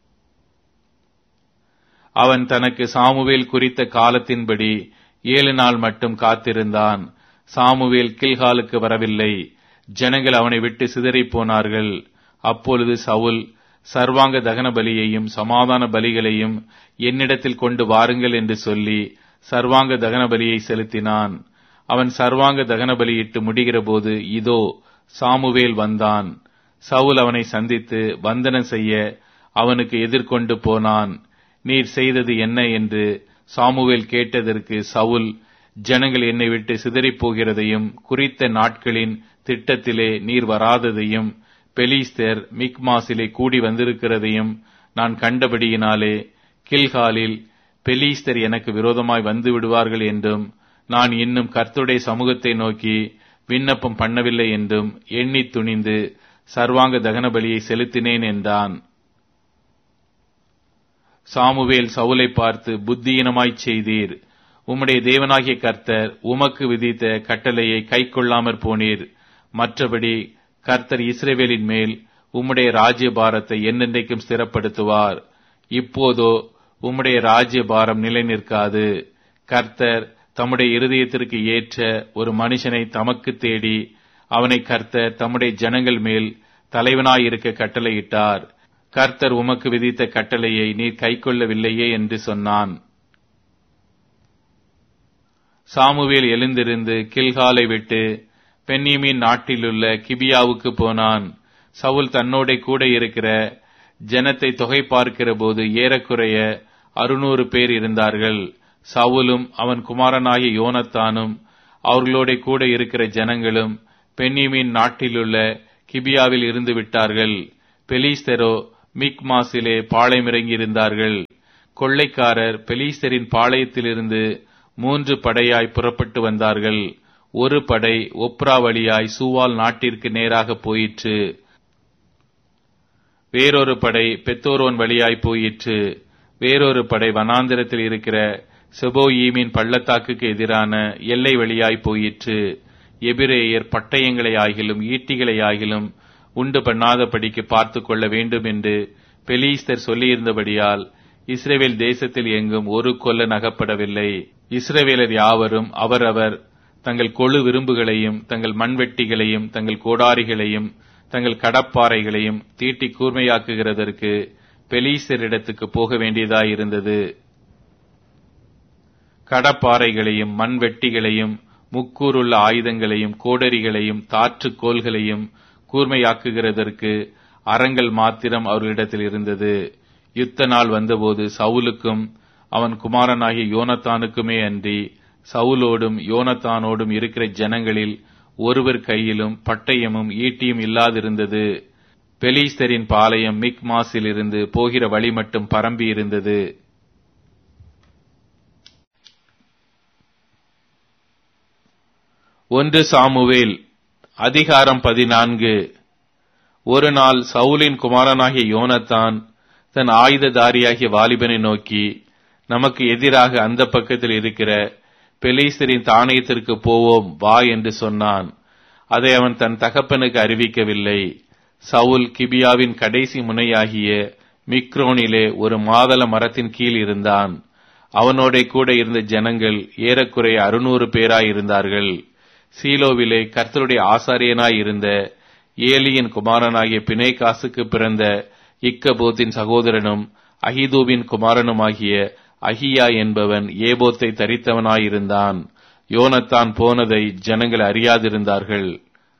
அவன் தனக்கு சாமுவேல் குறித்த காலத்தின்படி ஏழு நாள் மட்டும் காத்திருந்தான் சாமுவேல் கில்காலுக்கு வரவில்லை ஜனங்கள் அவனை விட்டு சிதறிப் போனார்கள் அப்பொழுது சவுல் சர்வாங்க தகன பலியையும் சமாதான பலிகளையும் என்னிடத்தில் கொண்டு வாருங்கள் என்று சொல்லி சர்வாங்க தகன பலியை செலுத்தினான் அவன் சர்வாங்க தகன பலியிட்டு முடிகிறபோது இதோ சாமுவேல் வந்தான் சவுல் அவனை சந்தித்து வந்தனம் செய்ய அவனுக்கு எதிர்கொண்டு போனான் நீர் செய்தது என்ன என்று சாமுவேல் கேட்டதற்கு சவுல் ஜனங்கள் என்னை விட்டு சிதறிப் போகிறதையும் குறித்த நாட்களின் திட்டத்திலே நீர் வராததையும் பெலிஸ்தர் மிக்மாசிலே கூடி வந்திருக்கிறதையும் நான் கண்டபடியினாலே கில்காலில் பெலிஸ்தர் எனக்கு விரோதமாய் வந்து விடுவார்கள் என்றும் நான் இன்னும் கர்த்தருடைய சமூகத்தை நோக்கி விண்ணப்பம் பண்ணவில்லை என்றும் எண்ணி துணிந்து சர்வாங்க தகன பலியை செலுத்தினேன் என்றான் சாமுவேல் சவுலை பார்த்து புத்தியினமாய்ச் செய்தீர் உம்முடைய தேவனாகிய கர்த்தர் உமக்கு விதித்த கட்டளையை கைக்கொள்ளாமற் போனீர் மற்றபடி கர்த்தர் இஸ்ரேவேலின் மேல் உம்முடைய ராஜ்ய பாரத்தை என்னென்றைக்கும் ஸ்திரப்படுத்துவார் இப்போதோ உம்முடைய ராஜ்ய பாரம் நிலை நிற்காது கர்த்தர் தம்முடைய இருதயத்திற்கு ஏற்ற ஒரு மனுஷனை தமக்கு தேடி அவனை கர்த்தர் தம்முடைய ஜனங்கள் மேல் தலைவனாயிருக்க கட்டளையிட்டார் கர்த்தர் உமக்கு விதித்த கட்டளையை நீர் கைக்கொள்ளவில்லையே என்று சொன்னான் சாமுவேல் எழுந்திருந்து கில்காலை விட்டு பென்னியமின் நாட்டிலுள்ள கிபியாவுக்கு போனான் சவுல் தன்னோட கூட இருக்கிற ஜனத்தை தொகை பார்க்கிற போது ஏறக்குறைய அறுநூறு பேர் இருந்தார்கள் சவுலும் அவன் குமாரனாகிய யோனத்தானும் அவர்களோட கூட இருக்கிற ஜனங்களும் பென்னியமின் நாட்டிலுள்ள கிபியாவில் இருந்து விட்டார்கள் பெலிஸ்தரோ மிக்மாசிலே பாளையமிறங்கி இருந்தார்கள் கொள்ளைக்காரர் பெலிஸ்தரின் பாளையத்திலிருந்து மூன்று படையாய் புறப்பட்டு வந்தார்கள் ஒரு படை ஒப்ரா வழியாய் சூவால் நாட்டிற்கு நேராக போயிற்று வேறொரு படை பெத்தோரோன் வழியாய் போயிற்று வேறொரு படை வனாந்திரத்தில் இருக்கிற செபோயீமின் பள்ளத்தாக்குக்கு எதிரான எல்லை வழியாய் போயிற்று எபிரேயர் பட்டயங்களை ஆகிலும் ஈட்டிகளை ஆகிலும் உண்டு பண்ணாதபடிக்கு பார்த்து கொள்ள வேண்டும் என்று பெலீஸ்தர் சொல்லியிருந்தபடியால் இஸ்ரேவேல் தேசத்தில் எங்கும் ஒரு கொல்லன் அகப்படவில்லை இஸ்ரவேலர் யாவரும் அவரவர் தங்கள் கொழு விரும்புகளையும் தங்கள் மண்வெட்டிகளையும் தங்கள் கோடாரிகளையும் தங்கள் கடப்பாறைகளையும் தீட்டி கூர்மையாக்குகிறதற்கு பெலீசரிடத்துக்கு போக வேண்டியதாயிருந்தது கடப்பாறைகளையும் மண்வெட்டிகளையும் முக்கூறுள்ள ஆயுதங்களையும் கோடரிகளையும் தாற்று கோல்களையும் கூர்மையாக்குகிறதற்கு அறங்கள் மாத்திரம் அவர்களிடத்தில் இருந்தது யுத்த நாள் வந்தபோது சவுலுக்கும் அவன் குமாரனாகிய யோனத்தானுக்குமே அன்றி சவுலோடும் யோனத்தானோடும் இருக்கிற ஜனங்களில் ஒருவர் கையிலும் பட்டயமும் ஈட்டியும் இல்லாதிருந்தது பெலீஸ்தரின் பாளையம் மிக் மாசில் இருந்து போகிற வழி மட்டும் பரம்பி இருந்தது ஒன்று சாமுவேல் அதிகாரம் பதினான்கு ஒரு நாள் சவுலின் குமாரனாகிய யோனத்தான் தன் ஆயுததாரியாகிய வாலிபனை நோக்கி நமக்கு எதிராக அந்த பக்கத்தில் இருக்கிற பெலீஸ்தரின் தானியத்திற்கு போவோம் வா என்று சொன்னான் அதை அவன் தன் தகப்பனுக்கு அறிவிக்கவில்லை சவுல் கிபியாவின் கடைசி முனையாகிய மிக்ரோனிலே ஒரு மாதள மரத்தின் கீழ் இருந்தான் அவனோட கூட இருந்த ஜனங்கள் ஏறக்குறைய அறுநூறு பேராய் இருந்தார்கள் சீலோவிலே கர்த்தருடைய ஆசாரியனாய் இருந்த ஏலியின் குமாரனாகிய பிணைகாசுக்கு பிறந்த இக்கபோத்தின் சகோதரனும் அகிதூவின் குமாரனுமாகிய அகியா என்பவன் ஏபோத்தை தரித்தவனாயிருந்தான் யோனத்தான் போனதை ஜனங்கள் அறியாதிருந்தார்கள்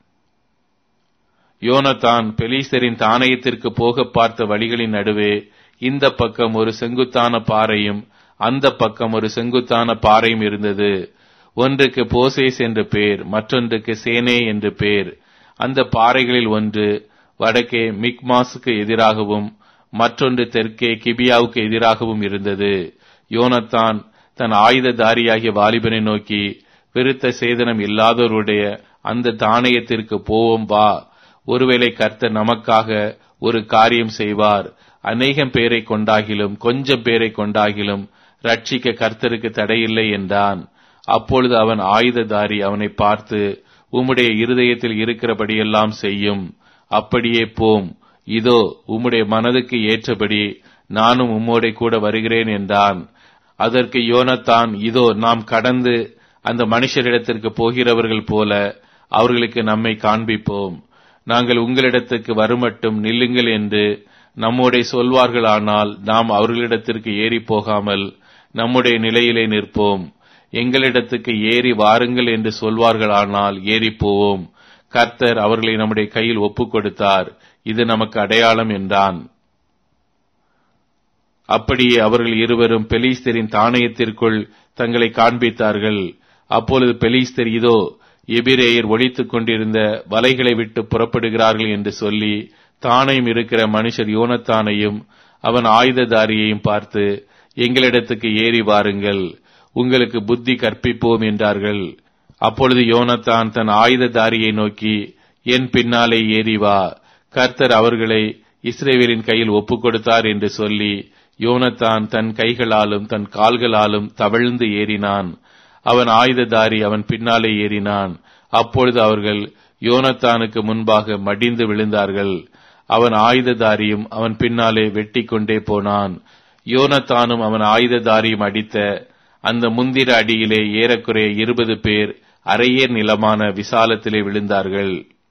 யோனத்தான் பெலீஸ்தரின் தானயத்திற்கு போக பார்த்த வழிகளின் நடுவே இந்த பக்கம் ஒரு செங்குத்தான பாறையும் அந்த பக்கம் ஒரு செங்குத்தான பாறையும் இருந்தது ஒன்றுக்கு போசேஸ் என்று பேர் மற்றொன்றுக்கு சேனே என்று பேர் அந்த பாறைகளில் ஒன்று வடக்கே மிக்மாஸுக்கு எதிராகவும் மற்றொன்று தெற்கே கிபியாவுக்கு எதிராகவும் இருந்தது யோனத்தான் தன் ஆயுததாரியாகிய வாலிபனை நோக்கி விருத்த சேதனம் இல்லாதவருடைய அந்த தானயத்திற்கு போவோம் வா ஒருவேளை கர்த்தர் நமக்காக ஒரு காரியம் செய்வார் அநேகம் பேரை கொண்டாகிலும் கொஞ்சம் பேரை கொண்டாகிலும் ரட்சிக்க கர்த்தருக்கு தடையில்லை என்றான் அப்பொழுது அவன் ஆயுததாரி அவனை பார்த்து உம்முடைய இருதயத்தில் இருக்கிறபடியெல்லாம் செய்யும் அப்படியே போம் இதோ உம்முடைய மனதுக்கு ஏற்றபடி நானும் உம்மோட கூட வருகிறேன் என்றான் அதற்கு யோனத்தான் இதோ நாம் கடந்து அந்த மனுஷரிடத்திற்கு போகிறவர்கள் போல அவர்களுக்கு நம்மை காண்பிப்போம் நாங்கள் உங்களிடத்துக்கு வருமட்டும் நில்லுங்கள் என்று நம்முடைய சொல்வார்களானால் நாம் அவர்களிடத்திற்கு ஏறி போகாமல் நம்முடைய நிலையிலே நிற்போம் எங்களிடத்துக்கு ஏறி வாருங்கள் என்று சொல்வார்களானால் ஏறி போவோம் கர்த்தர் அவர்களை நம்முடைய கையில் ஒப்புக் கொடுத்தார் இது நமக்கு அடையாளம் என்றான் அப்படியே அவர்கள் இருவரும் பெலிஸ்தரின் தானயத்திற்குள் தங்களை காண்பித்தார்கள் அப்பொழுது பெலிஸ்தர் இதோ எபிரேயர் ஒழித்துக் கொண்டிருந்த வலைகளை விட்டு புறப்படுகிறார்கள் என்று சொல்லி தானையும் இருக்கிற மனுஷர் யோனத்தானையும் அவன் ஆயுததாரியையும் பார்த்து எங்களிடத்துக்கு ஏறி வாருங்கள் உங்களுக்கு புத்தி கற்பிப்போம் என்றார்கள் அப்பொழுது யோனத்தான் தன் ஆயுததாரியை நோக்கி என் பின்னாலே ஏறி வா கர்த்தர் அவர்களை இஸ்ரேவேலின் கையில் ஒப்புக் கொடுத்தார் என்று சொல்லி யோனத்தான் தன் கைகளாலும் தன் கால்களாலும் தவழ்ந்து ஏறினான் அவன் ஆயுததாரி அவன் பின்னாலே ஏறினான் அப்பொழுது அவர்கள் யோனத்தானுக்கு முன்பாக மடிந்து விழுந்தார்கள் அவன் ஆயுததாரியும் அவன் பின்னாலே வெட்டி கொண்டே போனான் யோனத்தானும் அவன் ஆயுததாரியும் அடித்த அந்த முந்திர அடியிலே ஏறக்குறைய இருபது பேர் அரையேர் நிலமான விசாலத்திலே விழுந்தார்கள்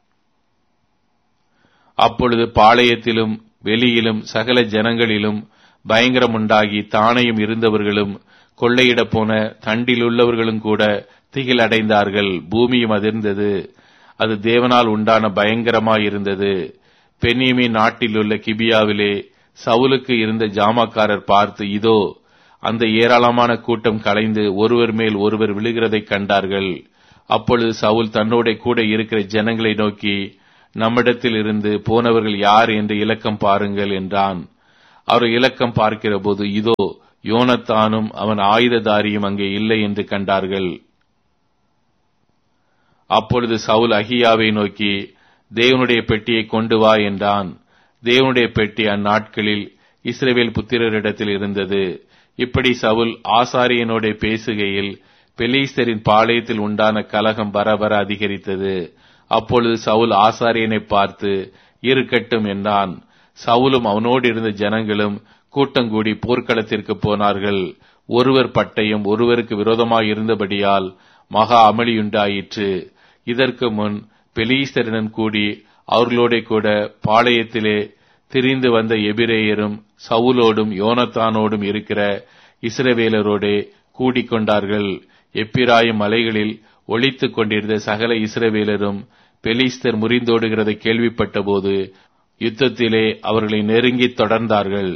அப்பொழுது பாளையத்திலும் வெளியிலும் சகல ஜனங்களிலும் பயங்கரம் உண்டாகி தானையும் இருந்தவர்களும் கொள்ளையிட போன தண்டிலுள்ளவர்களும் கூட திகில் அடைந்தார்கள் பூமியும் அதிர்ந்தது அது தேவனால் உண்டான பயங்கரமாயிருந்தது பெண்ணியமின் நாட்டில் உள்ள கிபியாவிலே சவுலுக்கு இருந்த ஜாமாக்காரர் பார்த்து இதோ அந்த ஏராளமான கூட்டம் கலைந்து ஒருவர் மேல் ஒருவர் விழுகிறதை கண்டார்கள் அப்பொழுது சவுல் தன்னோட கூட இருக்கிற ஜனங்களை நோக்கி நம்மிடத்தில் இருந்து போனவர்கள் யார் என்று இலக்கம் பாருங்கள் என்றான் அவர் இலக்கம் பார்க்கிற போது இதோ யோனத்தானும் அவன் ஆயுததாரியும் அங்கே இல்லை என்று கண்டார்கள் அப்பொழுது சவுல் அகியாவை நோக்கி தேவனுடைய பெட்டியை கொண்டு வா என்றான் தேவனுடைய பெட்டி அந்நாட்களில் இஸ்ரேவேல் புத்திரரிடத்தில் இருந்தது இப்படி சவுல் ஆசாரியனோட பேசுகையில் பெலீஸ்தரின் பாளையத்தில் உண்டான கலகம் வர வர அதிகரித்தது அப்பொழுது சவுல் ஆசாரியனை பார்த்து இருக்கட்டும் என்றான் சவுலும் அவனோடு இருந்த ஜனங்களும் கூட்டங்கூடி போர்க்களத்திற்கு போனார்கள் ஒருவர் பட்டயம் ஒருவருக்கு விரோதமாய் இருந்தபடியால் மகா அமளியுண்டாயிற்று இதற்கு முன் பெலீஸ்தரிடம் கூடி அவர்களோட கூட பாளையத்திலே திரிந்து வந்த எபிரேயரும் சவுலோடும் யோனத்தானோடும் இருக்கிற இஸ்ரவேலரோடே கூடிக்கொண்டார்கள் எப்பிராயும் மலைகளில் ஒளித்துக் கொண்டிருந்த சகல இஸ்ரவேலரும் பெலிஸ்தர் முறிந்தோடுகிறதை கேள்விப்பட்டபோது யுத்தத்திலே அவர்களை நெருங்கி தொடர்ந்தார்கள்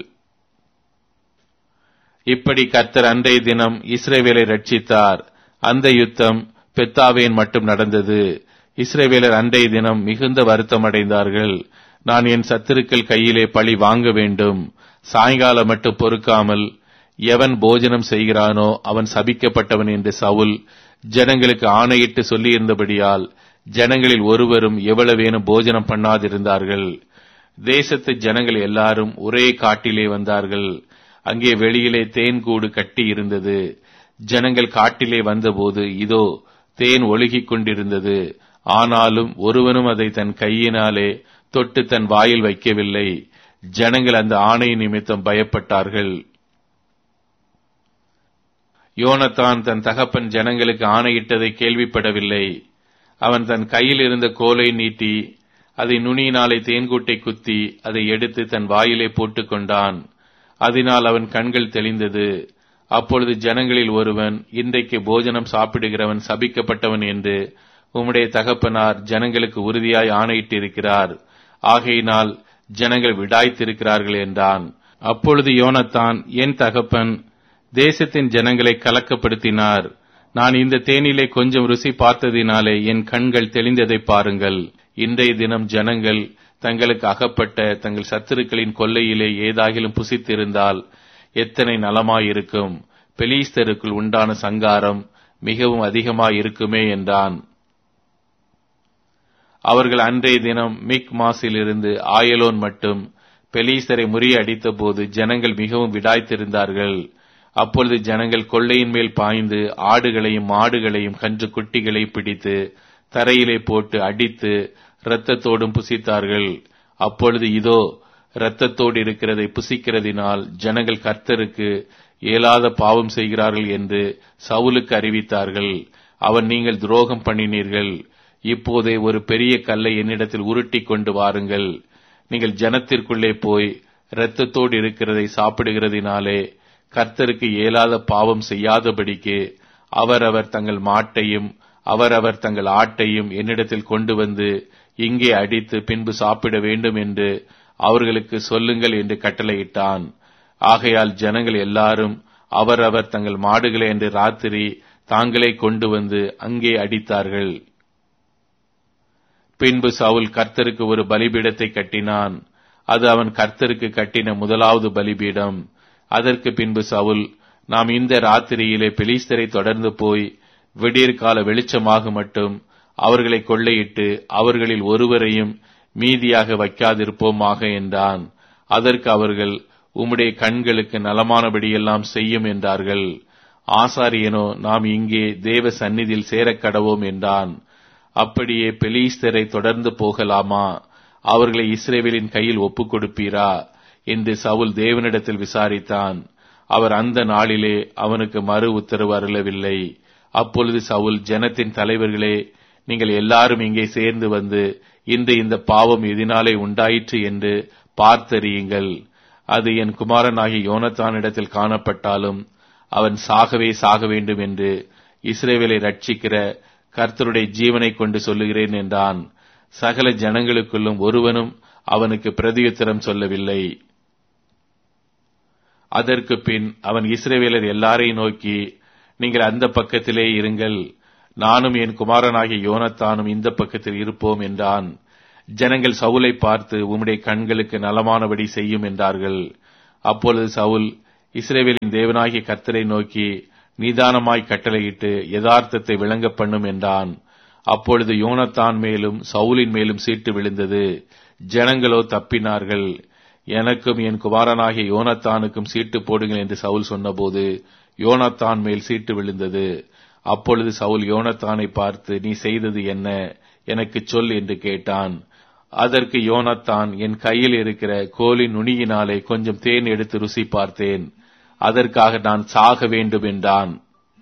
இப்படி கர்த்தர் அன்றைய தினம் இஸ்ரேவேலை ரட்சித்தார் அந்த யுத்தம் பெத்தாவேன் மட்டும் நடந்தது இஸ்ரேவேலர் அன்றைய தினம் மிகுந்த வருத்தம் அடைந்தார்கள் நான் என் சத்துருக்கள் கையிலே பழி வாங்க வேண்டும் சாயங்காலம் மட்டும் பொறுக்காமல் எவன் போஜனம் செய்கிறானோ அவன் சபிக்கப்பட்டவன் என்று சவுல் ஜனங்களுக்கு ஆணையிட்டு சொல்லியிருந்தபடியால் ஜனங்களில் ஒருவரும் எவ்வளவேனும் போஜனம் பண்ணாதிருந்தார்கள் தேசத்து ஜனங்கள் எல்லாரும் ஒரே காட்டிலே வந்தார்கள் அங்கே வெளியிலே தேன் கூடு கட்டி இருந்தது ஜனங்கள் காட்டிலே வந்தபோது இதோ தேன் ஒழுகிக் கொண்டிருந்தது ஆனாலும் ஒருவனும் அதை தன் கையினாலே தொட்டு தன் வாயில் வைக்கவில்லை ஜனங்கள் அந்த ஆணை நிமித்தம் பயப்பட்டார்கள் யோனத்தான் தன் தகப்பன் ஜனங்களுக்கு ஆணையிட்டதை கேள்விப்படவில்லை அவன் தன் கையில் இருந்த கோலை நீட்டி அதை நுனியினாலே தேன்கூட்டை குத்தி அதை எடுத்து தன் வாயிலே போட்டுக் கொண்டான் அதனால் அவன் கண்கள் தெளிந்தது அப்பொழுது ஜனங்களில் ஒருவன் இன்றைக்கு போஜனம் சாப்பிடுகிறவன் சபிக்கப்பட்டவன் என்று உம்முடைய தகப்பனார் ஜனங்களுக்கு உறுதியாய் ஆணையிட்டிருக்கிறார் ஆகையினால் ஜனங்கள் விடாய்த்திருக்கிறார்கள் என்றான் அப்பொழுது யோனத்தான் என் தகப்பன் தேசத்தின் ஜனங்களை கலக்கப்படுத்தினார் நான் இந்த தேனிலே கொஞ்சம் ருசி பார்த்ததினாலே என் கண்கள் தெளிந்ததை பாருங்கள் இன்றைய தினம் ஜனங்கள் தங்களுக்கு அகப்பட்ட தங்கள் சத்துருக்களின் கொல்லையிலே ஏதாகிலும் புசித்திருந்தால் எத்தனை நலமாயிருக்கும் பெலீஸ்தருக்குள் உண்டான சங்காரம் மிகவும் அதிகமாயிருக்குமே என்றான் அவர்கள் அன்றைய தினம் மிக் மாசிலிருந்து ஆயலோன் மட்டும் பெலீசரை முறியடித்த போது ஜனங்கள் மிகவும் விடாய்த்திருந்தார்கள் அப்பொழுது ஜனங்கள் கொள்ளையின் மேல் பாய்ந்து ஆடுகளையும் மாடுகளையும் கன்று குட்டிகளை பிடித்து தரையிலே போட்டு அடித்து இரத்தத்தோடும் புசித்தார்கள் அப்பொழுது இதோ இரத்தத்தோடு இருக்கிறதை புசிக்கிறதினால் ஜனங்கள் கர்த்தருக்கு இயலாத பாவம் செய்கிறார்கள் என்று சவுலுக்கு அறிவித்தார்கள் அவன் நீங்கள் துரோகம் பண்ணினீர்கள் இப்போதே ஒரு பெரிய கல்லை என்னிடத்தில் உருட்டி கொண்டு வாருங்கள் நீங்கள் ஜனத்திற்குள்ளே போய் இரத்தத்தோடு இருக்கிறதை சாப்பிடுகிறதினாலே கர்த்தருக்கு இயலாத பாவம் செய்யாதபடிக்கு அவரவர் தங்கள் மாட்டையும் அவரவர் தங்கள் ஆட்டையும் என்னிடத்தில் கொண்டு வந்து இங்கே அடித்து பின்பு சாப்பிட வேண்டும் என்று அவர்களுக்கு சொல்லுங்கள் என்று கட்டளையிட்டான் ஆகையால் ஜனங்கள் எல்லாரும் அவரவர் தங்கள் மாடுகளை என்று ராத்திரி தாங்களே கொண்டு வந்து அங்கே அடித்தார்கள் பின்பு சவுல் கர்த்தருக்கு ஒரு பலிபீடத்தை கட்டினான் அது அவன் கர்த்தருக்கு கட்டின முதலாவது பலிபீடம் அதற்கு பின்பு சவுல் நாம் இந்த ராத்திரியிலே பெலிஸ்தரை தொடர்ந்து போய் விடியற்கால வெளிச்சமாக மட்டும் அவர்களை கொள்ளையிட்டு அவர்களில் ஒருவரையும் மீதியாக வைக்காதிருப்போமாக என்றான் அதற்கு அவர்கள் உம்முடைய கண்களுக்கு நலமானபடியெல்லாம் செய்யும் என்றார்கள் ஆசாரியனோ நாம் இங்கே தேவ சந்நிதியில் சேரக் கடவோம் என்றான் அப்படியே பெலீஸ்தரை தொடர்ந்து போகலாமா அவர்களை இஸ்ரேவேலின் கையில் ஒப்புக் கொடுப்பீரா என்று சவுல் தேவனிடத்தில் விசாரித்தான் அவர் அந்த நாளிலே அவனுக்கு மறு உத்தரவு அருளவில்லை அப்பொழுது சவுல் ஜனத்தின் தலைவர்களே நீங்கள் எல்லாரும் இங்கே சேர்ந்து வந்து இன்று இந்த பாவம் எதினாலே உண்டாயிற்று என்று பார்த்தறியுங்கள் அது என் குமாரனாகிய யோனத்தானிடத்தில் காணப்பட்டாலும் அவன் சாகவே சாக வேண்டும் என்று இஸ்ரேவேலை ரட்சிக்கிற கர்த்தருடைய ஜீவனை கொண்டு சொல்லுகிறேன் என்றான் சகல ஜனங்களுக்குள்ளும் ஒருவனும் அவனுக்கு பிரதியுத்தரம் சொல்லவில்லை அதற்கு பின் அவன் இஸ்ரேவேலர் எல்லாரையும் நோக்கி நீங்கள் அந்த பக்கத்திலே இருங்கள் நானும் என் குமாரனாகிய யோனத்தானும் இந்த பக்கத்தில் இருப்போம் என்றான் ஜனங்கள் சவுலை பார்த்து உம்முடைய கண்களுக்கு நலமானபடி செய்யும் என்றார்கள் அப்பொழுது சவுல் இஸ்ரேவேலின் தேவனாகிய கர்த்தரை நோக்கி நிதானமாய் கட்டளையிட்டு யதார்த்தத்தை விளங்க பண்ணும் என்றான் அப்பொழுது யோனத்தான் மேலும் சவுலின் மேலும் சீட்டு விழுந்தது ஜனங்களோ தப்பினார்கள் எனக்கும் என் குமாரனாகிய யோனத்தானுக்கும் சீட்டு போடுங்கள் என்று சவுல் சொன்னபோது யோனத்தான் மேல் சீட்டு விழுந்தது அப்பொழுது சவுல் யோனத்தானை பார்த்து நீ செய்தது என்ன எனக்கு சொல் என்று கேட்டான் அதற்கு யோனத்தான் என் கையில் இருக்கிற கோலின் நுனியினாலே கொஞ்சம் தேன் எடுத்து ருசி பார்த்தேன் அதற்காக நான் சாக வேண்டும் என்றான்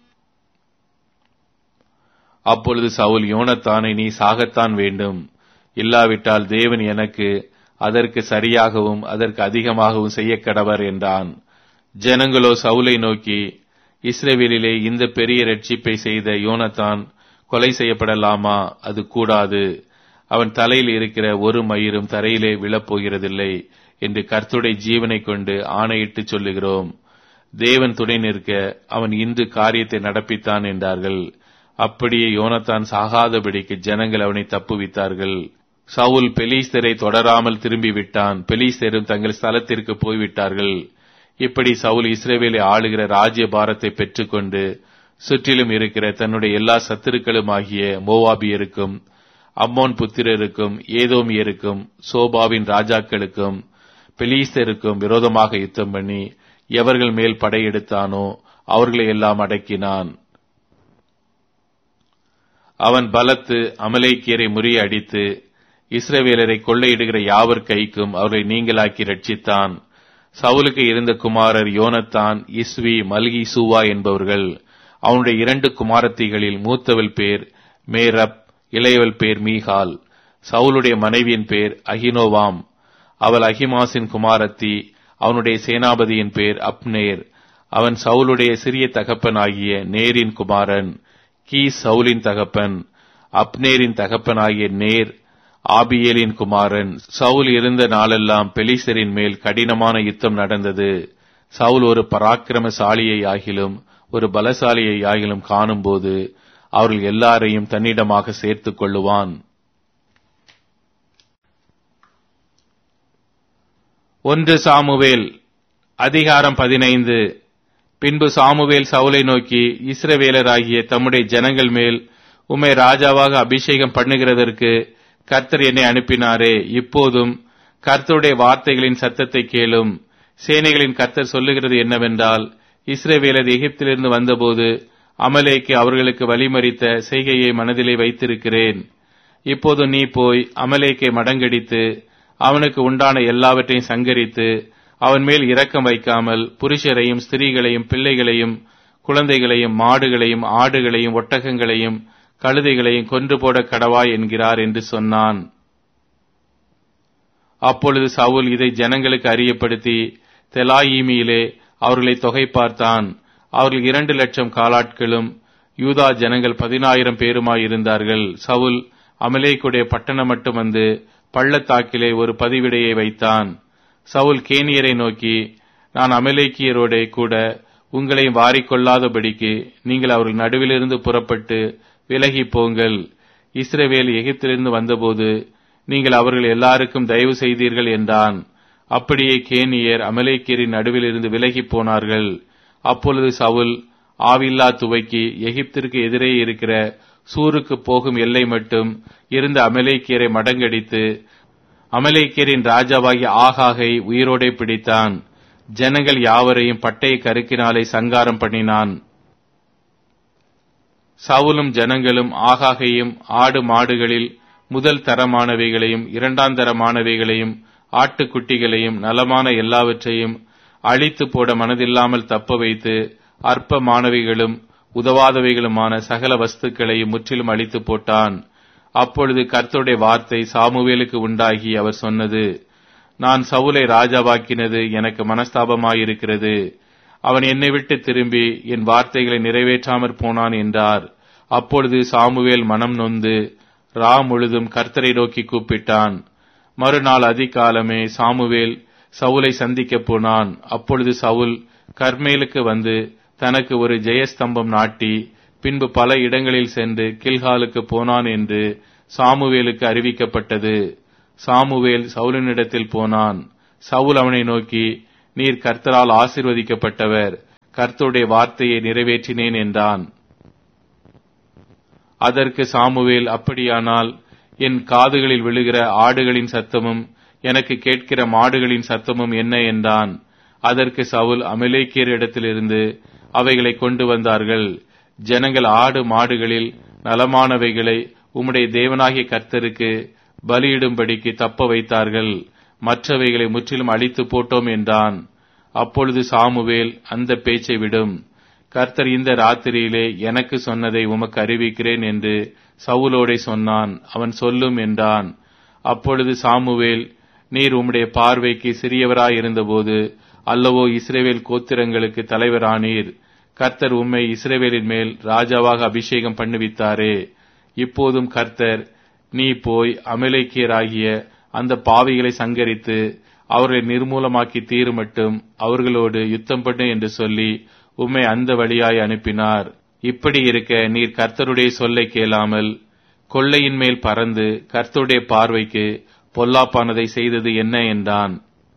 அப்பொழுது சவுல் யோனத்தானை நீ சாகத்தான் வேண்டும் இல்லாவிட்டால் தேவன் எனக்கு அதற்கு சரியாகவும் அதற்கு அதிகமாகவும் செய்ய கடவர் என்றான் ஜனங்களோ சவுலை நோக்கி இஸ்ரேவேலிலே இந்த பெரிய ரட்சிப்பை செய்த யோனத்தான் கொலை செய்யப்படலாமா அது கூடாது அவன் தலையில் இருக்கிற ஒரு மயிரும் தரையிலே விழப்போகிறதில்லை என்று கர்த்துடைய ஜீவனை கொண்டு ஆணையிட்டு சொல்லுகிறோம் தேவன் துணை நிற்க அவன் இன்று காரியத்தை நடப்பித்தான் என்றார்கள் அப்படியே யோனத்தான் சாகாதபடிக்கு ஜனங்கள் அவனை தப்புவித்தார்கள் சவுல் பெலிஸ்தரை தொடராமல் திரும்பி விட்டான் பெலிஸ்தரும் தங்கள் ஸ்தலத்திற்கு போய்விட்டார்கள் இப்படி சவுல் இஸ்ரேவேலை ஆளுகிற ராஜ்ய பாரத்தை பெற்றுக்கொண்டு சுற்றிலும் இருக்கிற தன்னுடைய எல்லா சத்துருக்களுமாகிய மோவாபியருக்கும் அம்மோன் புத்திரருக்கும் ஏதோமியருக்கும் சோபாவின் ராஜாக்களுக்கும் பெலீஸ்தருக்கும் விரோதமாக யுத்தம் பண்ணி எவர்கள் மேல் படையெடுத்தானோ அவர்களை எல்லாம் அடக்கினான் அவன் பலத்து அமலேக்கியரை முறியடித்து இஸ்ரவேலரை கொள்ளையிடுகிற யாவர் கைக்கும் அவர்களை நீங்களாக்கி ரட்சித்தான் சவுலுக்கு இருந்த குமாரர் யோனத்தான் இஸ்வி மல்கி சூவா என்பவர்கள் அவனுடைய இரண்டு குமாரத்திகளில் மூத்தவள் பேர் மேரப் இளையவள் பேர் மீகால் சவுலுடைய மனைவியின் பேர் அகினோவாம் அவள் அகிமாசின் குமாரத்தி அவனுடைய சேனாபதியின் பேர் அப்னேர் அவன் சவுலுடைய சிறிய தகப்பனாகிய நேரின் குமாரன் கீ சவுலின் தகப்பன் அப்னேரின் தகப்பனாகிய நேர் ஆபியேலின் குமாரன் சவுல் இருந்த நாளெல்லாம் பெலிசரின் மேல் கடினமான யுத்தம் நடந்தது சவுல் ஒரு பராக்கிரமசாலியை ஆகிலும் ஒரு பலசாலியை ஆகிலும் காணும்போது அவர்கள் எல்லாரையும் தன்னிடமாக சேர்த்துக் கொள்ளுவான் ஒன்று சாமுவேல் அதிகாரம் பதினைந்து பின்பு சாமுவேல் சவுலை நோக்கி இஸ்ரவேலராகிய தம்முடைய ஜனங்கள் மேல் உம்மை ராஜாவாக அபிஷேகம் பண்ணுகிறதற்கு கர்த்தர் என்னை அனுப்பினாரே இப்போதும் கர்த்தருடைய வார்த்தைகளின் சத்தத்தை கேளும் சேனைகளின் கர்த்தர் சொல்லுகிறது என்னவென்றால் இஸ்ரேவேலர் எகிப்திலிருந்து வந்தபோது அமலேக்கு அவர்களுக்கு வழிமறித்த செய்கையை மனதிலே வைத்திருக்கிறேன் இப்போது நீ போய் அமலேக்கை மடங்கடித்து அவனுக்கு உண்டான எல்லாவற்றையும் சங்கரித்து அவன் மேல் இரக்கம் வைக்காமல் புருஷரையும் ஸ்திரீகளையும் பிள்ளைகளையும் குழந்தைகளையும் மாடுகளையும் ஆடுகளையும் ஒட்டகங்களையும் கழுதைகளையும் கொன்று போட கடவாய் என்கிறார் என்று சொன்னான் அப்பொழுது சவுல் இதை ஜனங்களுக்கு அறியப்படுத்தி தெலாயிமியிலே அவர்களை தொகை பார்த்தான் அவர்கள் இரண்டு லட்சம் காலாட்களும் யூதா ஜனங்கள் பதினாயிரம் பேருமாய் இருந்தார்கள் சவுல் அமலேக்குடைய பட்டணம் மட்டும் வந்து பள்ளத்தாக்கிலே ஒரு பதிவிடையை வைத்தான் சவுல் கேனியரை நோக்கி நான் அமலேக்கியரோட கூட உங்களையும் வாரிக்கொள்ளாதபடிக்கு நீங்கள் அவர்கள் நடுவிலிருந்து புறப்பட்டு விலகி போங்கள் இஸ்ரவேல் எகிப்திலிருந்து வந்தபோது நீங்கள் அவர்கள் எல்லாருக்கும் தயவு செய்தீர்கள் என்றான் அப்படியே கேனியர் அமலேக்கியரின் நடுவிலிருந்து விலகி போனார்கள் அப்பொழுது சவுல் ஆவில்லா துவைக்கு எகிப்திற்கு எதிரே இருக்கிற சூருக்கு போகும் எல்லை மட்டும் இருந்த அமலேக்கியரை மடங்கடித்து அமலேக்கியரின் ராஜாவாகிய ஆகாகை உயிரோடே பிடித்தான் ஜனங்கள் யாவரையும் பட்டய கருக்கினாலே சங்காரம் பண்ணினான் சவுலும் ஜனங்களும் ஆகாகையும் ஆடு மாடுகளில் முதல் தரமானவைகளையும் இரண்டாம் தரமானவைகளையும் ஆட்டுக்குட்டிகளையும் நலமான எல்லாவற்றையும் அழித்து போட மனதில்லாமல் தப்ப வைத்து அற்பமானவைகளும் உதவாதவைகளுமான சகல வஸ்துக்களையும் முற்றிலும் அழித்து போட்டான் அப்பொழுது கர்த்தருடைய வார்த்தை சாமுவேலுக்கு உண்டாகி அவர் சொன்னது நான் சவுலை ராஜாவாக்கினது எனக்கு மனஸ்தாபமாயிருக்கிறது அவன் என்னை விட்டு திரும்பி என் வார்த்தைகளை நிறைவேற்றாமற் போனான் என்றார் அப்பொழுது சாமுவேல் மனம் நொந்து ரா முழுதும் கர்த்தரை நோக்கி கூப்பிட்டான் மறுநாள் அதிகாலமே சாமுவேல் சவுலை சந்திக்கப் போனான் அப்பொழுது சவுல் கர்மேலுக்கு வந்து தனக்கு ஒரு ஜெயஸ்தம்பம் நாட்டி பின்பு பல இடங்களில் சென்று கில்காலுக்கு போனான் என்று சாமுவேலுக்கு அறிவிக்கப்பட்டது சாமுவேல் சவுலினிடத்தில் போனான் சவுல் அவனை நோக்கி நீர் கர்த்தரால் ஆசிர்வதிக்கப்பட்டவர் கர்த்தருடைய வார்த்தையை நிறைவேற்றினேன் என்றான் அதற்கு சாமுவேல் அப்படியானால் என் காதுகளில் விழுகிற ஆடுகளின் சத்தமும் எனக்கு கேட்கிற மாடுகளின் சத்தமும் என்ன என்றான் அதற்கு சவுல் அமலேக்கியர் இடத்திலிருந்து அவைகளை கொண்டு வந்தார்கள் ஜனங்கள் ஆடு மாடுகளில் நலமானவைகளை உம்முடைய தேவனாகிய கர்த்தருக்கு பலியிடும்படிக்கு தப்ப வைத்தார்கள் மற்றவைகளை முற்றிலும் அழித்து போட்டோம் என்றான் அப்பொழுது சாமுவேல் அந்த பேச்சை விடும் கர்த்தர் இந்த ராத்திரியிலே எனக்கு சொன்னதை உமக்கு அறிவிக்கிறேன் என்று சவுலோடே சொன்னான் அவன் சொல்லும் என்றான் அப்பொழுது சாமுவேல் நீர் உம்முடைய பார்வைக்கு சிறியவராய் இருந்தபோது அல்லவோ இஸ்ரேவேல் கோத்திரங்களுக்கு தலைவரானீர் கர்த்தர் உம்மை இஸ்ரேவேலின் மேல் ராஜாவாக அபிஷேகம் பண்ணுவித்தாரே இப்போதும் கர்த்தர் நீ போய் அமலேக்கியராகிய அந்த பாவிகளை சங்கரித்து அவர்களை நிர்மூலமாக்கி தீருமட்டும் அவர்களோடு யுத்தம் பண்ணு என்று சொல்லி உம்மை அந்த வழியாய் அனுப்பினார் இப்படி இருக்க நீர் கர்த்தருடைய சொல்லை கேளாமல் கொள்ளையின் மேல் பறந்து கர்த்தருடைய பார்வைக்கு பொல்லாப்பானதை செய்தது என்ன என்றான்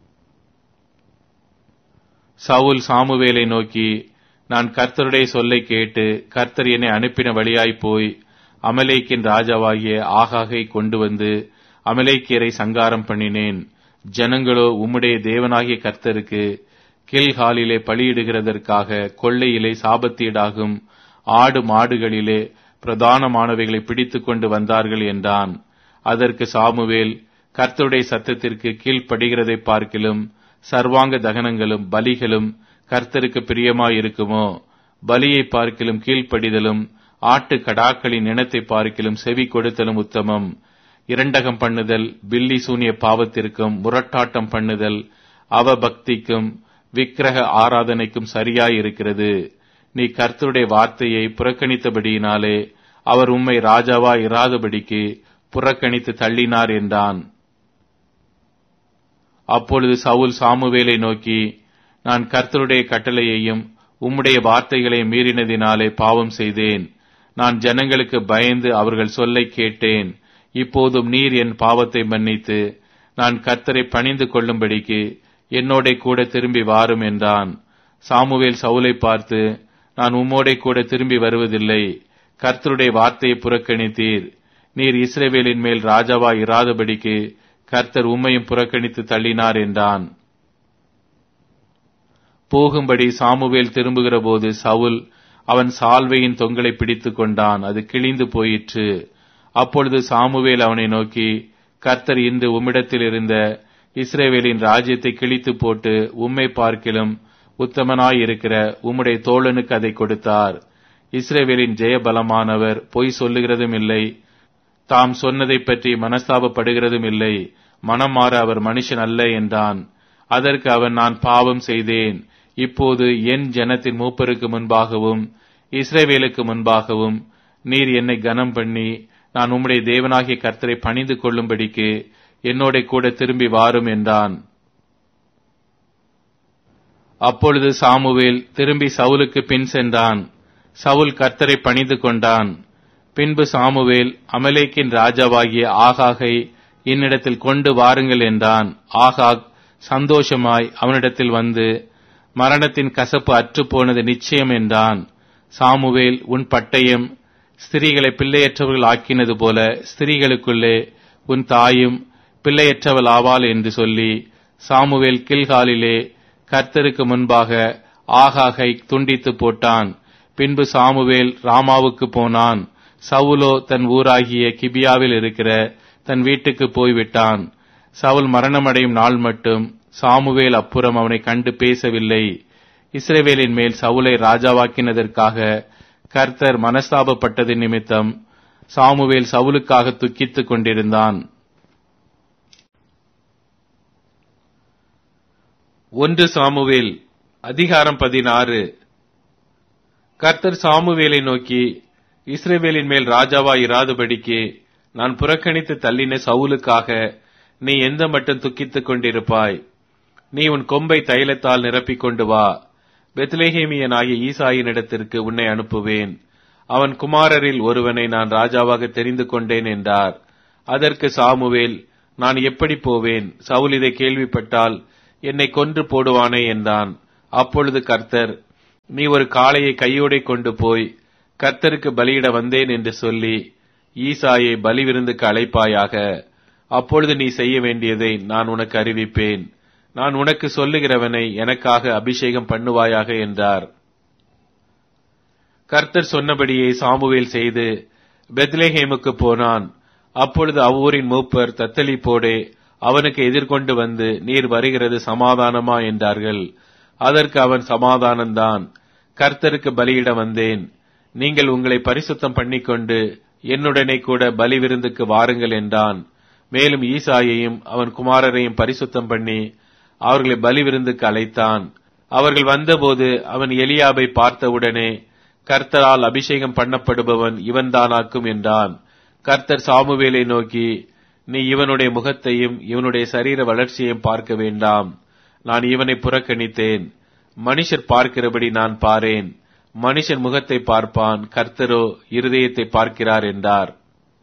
சவுல் சாமுவேலை நோக்கி நான் கர்த்தருடைய சொல்லை கேட்டு கர்த்தர் என்னை அனுப்பின வழியாய் போய் அமலேக்கின் ராஜாவாகிய ஆகாகை கொண்டு வந்து அமலேக்கியரை சங்காரம் பண்ணினேன் ஜனங்களோ உம்முடைய தேவனாகிய கர்த்தருக்கு கில்ஹாலிலே பலியிடுகிறதற்காக கொள்ளையிலே சாபத்தீடாகும் ஆடு மாடுகளிலே பிரதானமானவைகளை பிடித்துக் கொண்டு வந்தார்கள் என்றான் அதற்கு சாமுவேல் கர்த்தருடைய சத்தத்திற்கு கீழ்ப்படுகிறதை பார்க்கிலும் சர்வாங்க தகனங்களும் பலிகளும் கர்த்தருக்கு பிரியமாயிருக்குமோ பலியை பார்க்கிலும் கீழ்ப்படிதலும் ஆட்டு கடாக்களின் இனத்தை பார்க்கிலும் செவி கொடுத்தலும் உத்தமம் இரண்டகம் பண்ணுதல் பில்லி சூனிய பாவத்திற்கும் முரட்டாட்டம் பண்ணுதல் அவபக்திக்கும் விக்கிரக ஆராதனைக்கும் சரியாயிருக்கிறது நீ கர்த்தருடைய வார்த்தையை புறக்கணித்தபடியினாலே அவர் உம்மை ராஜாவா இராதபடிக்கு புறக்கணித்து தள்ளினார் என்றான் அப்பொழுது சவுல் சாமுவேலை நோக்கி நான் கர்த்தருடைய கட்டளையையும் உம்முடைய வார்த்தைகளை மீறினதினாலே பாவம் செய்தேன் நான் ஜனங்களுக்கு பயந்து அவர்கள் சொல்லை கேட்டேன் இப்போதும் நீர் என் பாவத்தை மன்னித்து நான் கர்த்தரை பணிந்து கொள்ளும்படிக்கு என்னோட கூட திரும்பி வாரும் என்றான் சாமுவேல் சவுலை பார்த்து நான் உம்மோடே கூட திரும்பி வருவதில்லை கர்த்தருடைய வார்த்தையை புறக்கணித்தீர் நீர் இஸ்ரேவேலின் மேல் ராஜாவா இராதபடிக்கு கர்த்தர் உம்மையும் புறக்கணித்து தள்ளினார் என்றான் போகும்படி சாமுவேல் திரும்புகிற போது சவுல் அவன் சால்வையின் தொங்கலை பிடித்துக் கொண்டான் அது கிழிந்து போயிற்று அப்பொழுது சாமுவேல் அவனை நோக்கி கர்த்தர் இன்று உம்மிடத்தில் இருந்த இஸ்ரேவேலின் ராஜ்யத்தை கிழித்து போட்டு உம்மை பார்க்கிலும் உத்தமனாயிருக்கிற உம்முடைய தோழனுக்கு அதை கொடுத்தார் இஸ்ரேவேலின் ஜெயபலமானவர் பொய் சொல்லுகிறதும் இல்லை தாம் சொன்னதை பற்றி மனஸ்தாபப்படுகிறதும் இல்லை மனம் மாற அவர் மனுஷன் அல்ல என்றான் அதற்கு அவன் நான் பாவம் செய்தேன் இப்போது என் ஜனத்தின் மூப்பருக்கு முன்பாகவும் இஸ்ரேவேலுக்கு முன்பாகவும் நீர் என்னை கனம் பண்ணி நான் உம்முடைய தேவனாகிய கர்த்தரை பணிந்து கொள்ளும்படிக்கு என்னோட கூட திரும்பி வாரும் என்றான் அப்பொழுது சாமுவேல் திரும்பி சவுலுக்கு பின் சென்றான் சவுல் கர்த்தரை பணிந்து கொண்டான் பின்பு சாமுவேல் அமலேக்கின் ராஜாவாகிய ஆகாகை என்னிடத்தில் கொண்டு வாருங்கள் என்றான் ஆகாக் சந்தோஷமாய் அவனிடத்தில் வந்து மரணத்தின் கசப்பு அற்றுப்போனது நிச்சயம் என்றான் சாமுவேல் உன் பட்டயம் ஸ்திரீகளை பிள்ளையற்றவர்கள் ஆக்கினது போல ஸ்திரீகளுக்குள்ளே உன் தாயும் பிள்ளையற்றவள் ஆவாள் என்று சொல்லி சாமுவேல் கில்காலிலே கர்த்தருக்கு முன்பாக ஆகாகை துண்டித்து போட்டான் பின்பு சாமுவேல் ராமாவுக்கு போனான் சவுலோ தன் ஊராகிய கிபியாவில் இருக்கிற தன் வீட்டுக்கு போய்விட்டான் சவுல் மரணமடையும் நாள் மட்டும் சாமுவேல் அப்புறம் அவனை கண்டு பேசவில்லை இஸ்ரேவேலின் மேல் சவுலை ராஜாவாக்கினதற்காக கர்த்தர் மனஸ்தாபப்பட்டது நிமித்தம் சாமுவேல் சவுலுக்காக துக்கித்துக் கொண்டிருந்தான் ஒன்று சாமுவேல் அதிகாரம் பதினாறு கர்த்தர் சாமுவேலை நோக்கி இஸ்ரேவேலின் மேல் ராஜாவா இராதபடிக்கு நான் புறக்கணித்து தள்ளின சவுலுக்காக நீ எந்த மட்டும் துக்கித்துக் கொண்டிருப்பாய் நீ உன் கொம்பை தைலத்தால் நிரப்பிக் கொண்டு வா பெத்லேஹேமியனாகிய ஈசாயினிடத்திற்கு உன்னை அனுப்புவேன் அவன் குமாரரில் ஒருவனை நான் ராஜாவாக தெரிந்து கொண்டேன் என்றார் அதற்கு சாமுவேல் நான் எப்படி போவேன் சவுல் இதை கேள்விப்பட்டால் என்னை கொன்று போடுவானே என்றான் அப்பொழுது கர்த்தர் நீ ஒரு காளையை கையோடே கொண்டு போய் கர்த்தருக்கு பலியிட வந்தேன் என்று சொல்லி ஈசாயை பலி விருந்துக்கு அழைப்பாயாக அப்பொழுது நீ செய்ய வேண்டியதை நான் உனக்கு அறிவிப்பேன் நான் உனக்கு சொல்லுகிறவனை எனக்காக அபிஷேகம் பண்ணுவாயாக என்றார் கர்த்தர் சொன்னபடியே சாமுவேல் செய்து பெத்லேஹேமுக்கு போனான் அப்பொழுது அவ்வூரின் மூப்பர் தத்தளிப்போடே அவனுக்கு எதிர்கொண்டு வந்து நீர் வருகிறது சமாதானமா என்றார்கள் அதற்கு அவன் சமாதானம்தான் கர்த்தருக்கு பலியிட வந்தேன் நீங்கள் உங்களை பரிசுத்தம் பண்ணிக்கொண்டு என்னுடனே கூட பலி விருந்துக்கு வாருங்கள் என்றான் மேலும் ஈசாயையும் அவன் குமாரரையும் பரிசுத்தம் பண்ணி அவர்களை பலி விருந்துக்கு அழைத்தான் அவர்கள் வந்தபோது அவன் எலியாபை பார்த்தவுடனே கர்த்தரால் அபிஷேகம் பண்ணப்படுபவன் இவன்தானாக்கும் என்றான் கர்த்தர் சாமுவேலை நோக்கி நீ இவனுடைய முகத்தையும் இவனுடைய சரீர வளர்ச்சியையும் பார்க்க வேண்டாம் நான் இவனை புறக்கணித்தேன் மனுஷர் பார்க்கிறபடி நான் பாரேன் மனுஷன் முகத்தை பார்ப்பான் கர்த்தரோ இருதயத்தை பார்க்கிறார் என்றார்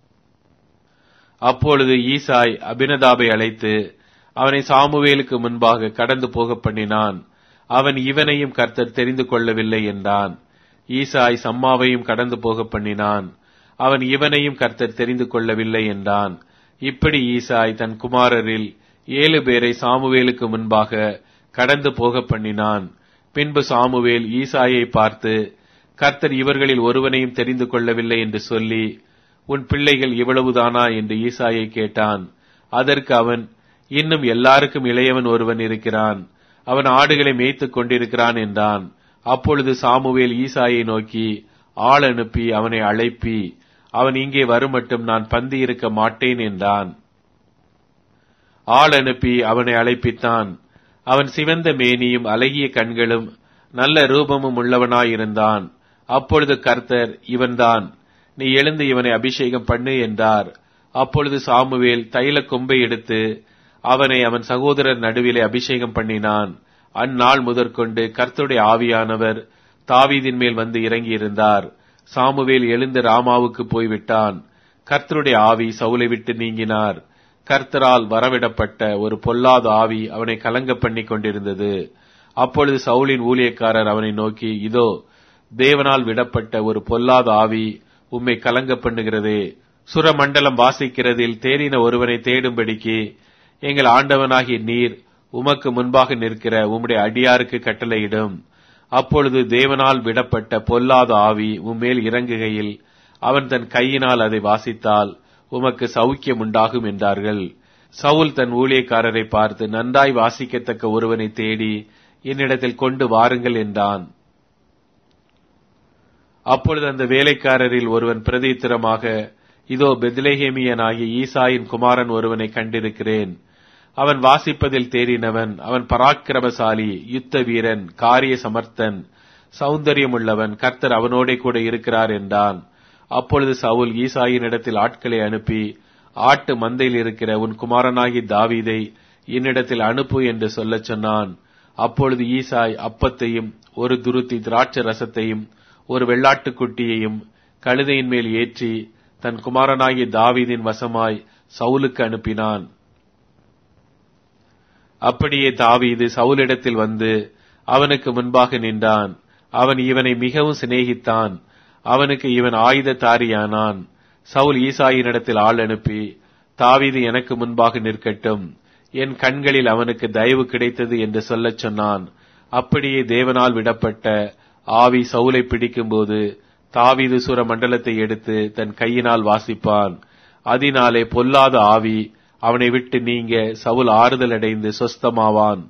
அப்பொழுது ஈசாய் அபினதாபை அழைத்து அவனை சாமுவேலுக்கு முன்பாக கடந்து போக பண்ணினான் அவன் இவனையும் கர்த்தர் தெரிந்து கொள்ளவில்லை என்றான் ஈசாய் சம்மாவையும் கடந்து போக பண்ணினான் அவன் இவனையும் கர்த்தர் தெரிந்து கொள்ளவில்லை என்றான் இப்படி ஈசாய் தன் குமாரரில் ஏழு பேரை சாமுவேலுக்கு முன்பாக கடந்து போக பண்ணினான் பின்பு சாமுவேல் ஈசாயை பார்த்து கர்த்தர் இவர்களில் ஒருவனையும் தெரிந்து கொள்ளவில்லை என்று சொல்லி உன் பிள்ளைகள் இவ்வளவுதானா என்று ஈசாயை கேட்டான் அதற்கு அவன் இன்னும் எல்லாருக்கும் இளையவன் ஒருவன் இருக்கிறான் அவன் ஆடுகளை மேய்த்துக் கொண்டிருக்கிறான் என்றான் அப்பொழுது சாமுவேல் ஈசாயை நோக்கி ஆள் அனுப்பி அவனை அழைப்பி அவன் இங்கே வருமட்டும் நான் பந்தி இருக்க மாட்டேன் என்றான் ஆள் அனுப்பி அவனை அழைப்பித்தான் அவன் சிவந்த மேனியும் அழகிய கண்களும் நல்ல ரூபமும் உள்ளவனாயிருந்தான் அப்பொழுது கர்த்தர் இவன்தான் நீ எழுந்து இவனை அபிஷேகம் பண்ணு என்றார் அப்பொழுது சாமுவேல் தைல கொம்பை எடுத்து அவனை அவன் சகோதரர் நடுவிலே அபிஷேகம் பண்ணினான் அந்நாள் முதற்கொண்டு கர்த்தருடைய ஆவியானவர் தாவீதின் மேல் வந்து இறங்கியிருந்தார் சாமுவேல் எழுந்து ராமாவுக்கு போய்விட்டான் கர்த்தருடைய ஆவி சவுலை விட்டு நீங்கினார் கர்த்தரால் வரவிடப்பட்ட ஒரு பொல்லாத ஆவி அவனை கலங்க பண்ணி கொண்டிருந்தது அப்பொழுது சவுலின் ஊழியக்காரர் அவனை நோக்கி இதோ தேவனால் விடப்பட்ட ஒரு பொல்லாத ஆவி உம்மை கலங்க பண்ணுகிறதே சுரமண்டலம் வாசிக்கிறதில் தேறின ஒருவனை தேடும்படிக்கு எங்கள் ஆண்டவனாகிய நீர் உமக்கு முன்பாக நிற்கிற உம்முடைய அடியாருக்கு கட்டளையிடும் அப்பொழுது தேவனால் விடப்பட்ட பொல்லாத ஆவி உம்மேல் இறங்குகையில் அவன் தன் கையினால் அதை வாசித்தால் உமக்கு சௌக்கியம் உண்டாகும் என்றார்கள் சவுல் தன் ஊழியக்காரரை பார்த்து நன்றாய் வாசிக்கத்தக்க ஒருவனை தேடி என்னிடத்தில் கொண்டு வாருங்கள் என்றான் அப்பொழுது அந்த வேலைக்காரரில் ஒருவன் பிரதித்திரமாக இதோ பெத்லேஹேமியனாகிய ஈசாயின் குமாரன் ஒருவனை கண்டிருக்கிறேன் அவன் வாசிப்பதில் தேறினவன் அவன் பராக்கிரமசாலி யுத்த வீரன் காரிய சமர்த்தன் சௌந்தரியமுள்ளவன் கர்த்தர் அவனோடே கூட இருக்கிறார் என்றான் அப்பொழுது சவுல் ஈசாயின் இடத்தில் ஆட்களை அனுப்பி ஆட்டு மந்தையில் இருக்கிற உன் குமாரனாகி தாவீதை என்னிடத்தில் அனுப்பு என்று சொல்லச் சொன்னான் அப்பொழுது ஈசாய் அப்பத்தையும் ஒரு துருத்தி திராட்சை ரசத்தையும் ஒரு வெள்ளாட்டுக்குட்டியையும் கழுதையின் மேல் ஏற்றி தன் குமாரனாகிய தாவீதின் வசமாய் சவுலுக்கு அனுப்பினான் அப்படியே தாவீது சவுலிடத்தில் வந்து அவனுக்கு முன்பாக நின்றான் அவன் இவனை மிகவும் சிநேகித்தான் அவனுக்கு இவன் ஆயுததாரியானான் சவுல் ஈசாயினிடத்தில் ஆள் அனுப்பி தாவீது எனக்கு முன்பாக நிற்கட்டும் என் கண்களில் அவனுக்கு தயவு கிடைத்தது என்று சொல்லச் சொன்னான் அப்படியே தேவனால் விடப்பட்ட ஆவி சவுலை பிடிக்கும்போது தாவீது சுர மண்டலத்தை எடுத்து தன் கையினால் வாசிப்பான் அதனாலே பொல்லாத ஆவி அவனை விட்டு நீங்க சவுல் ஆறுதல் அடைந்து சொஸ்தமாவான்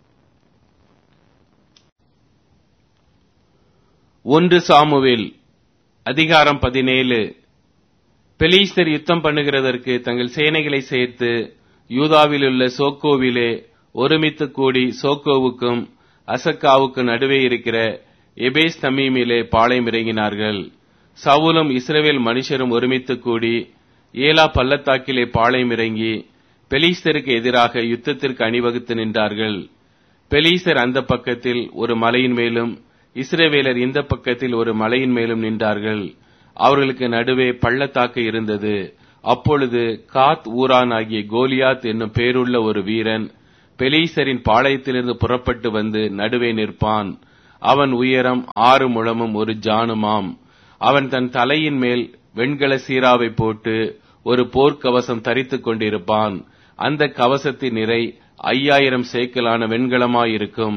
ஒன்று சாமுவேல் அதிகாரம் பதினேழு பெலீஸ்தர் யுத்தம் பண்ணுகிறதற்கு தங்கள் சேனைகளை சேர்த்து யூதாவிலுள்ள சோக்கோவிலே ஒருமித்து கூடி சோக்கோவுக்கும் அசக்காவுக்கு நடுவே இருக்கிற எபேஸ் தமீமிலே பாளையம் இறங்கினார்கள் சவுலும் இஸ்ரவேல் மனுஷரும் ஒருமித்து கூடி ஏலா பள்ளத்தாக்கிலே பாளையம் இறங்கி பெலீஸ்தருக்கு எதிராக யுத்தத்திற்கு அணிவகுத்து நின்றார்கள் பெலீஸ்தர் அந்த பக்கத்தில் ஒரு மலையின் மேலும் இஸ்ரவேலர் இந்த பக்கத்தில் ஒரு மலையின் மேலும் நின்றார்கள் அவர்களுக்கு நடுவே பள்ளத்தாக்கு இருந்தது அப்பொழுது காத் ஊரான் ஆகிய கோலியாத் என்னும் பேருள்ள ஒரு வீரன் பெலீசரின் பாளையத்திலிருந்து புறப்பட்டு வந்து நடுவே நிற்பான் அவன் உயரம் ஆறு முழமும் ஒரு ஜானுமாம் அவன் தன் தலையின் மேல் வெண்கல சீராவை போட்டு ஒரு போர்க்கவசம் தரித்துக் கொண்டிருப்பான் அந்த கவசத்தின் நிறை ஐயாயிரம் சேக்கலான வெண்கலமாயிருக்கும்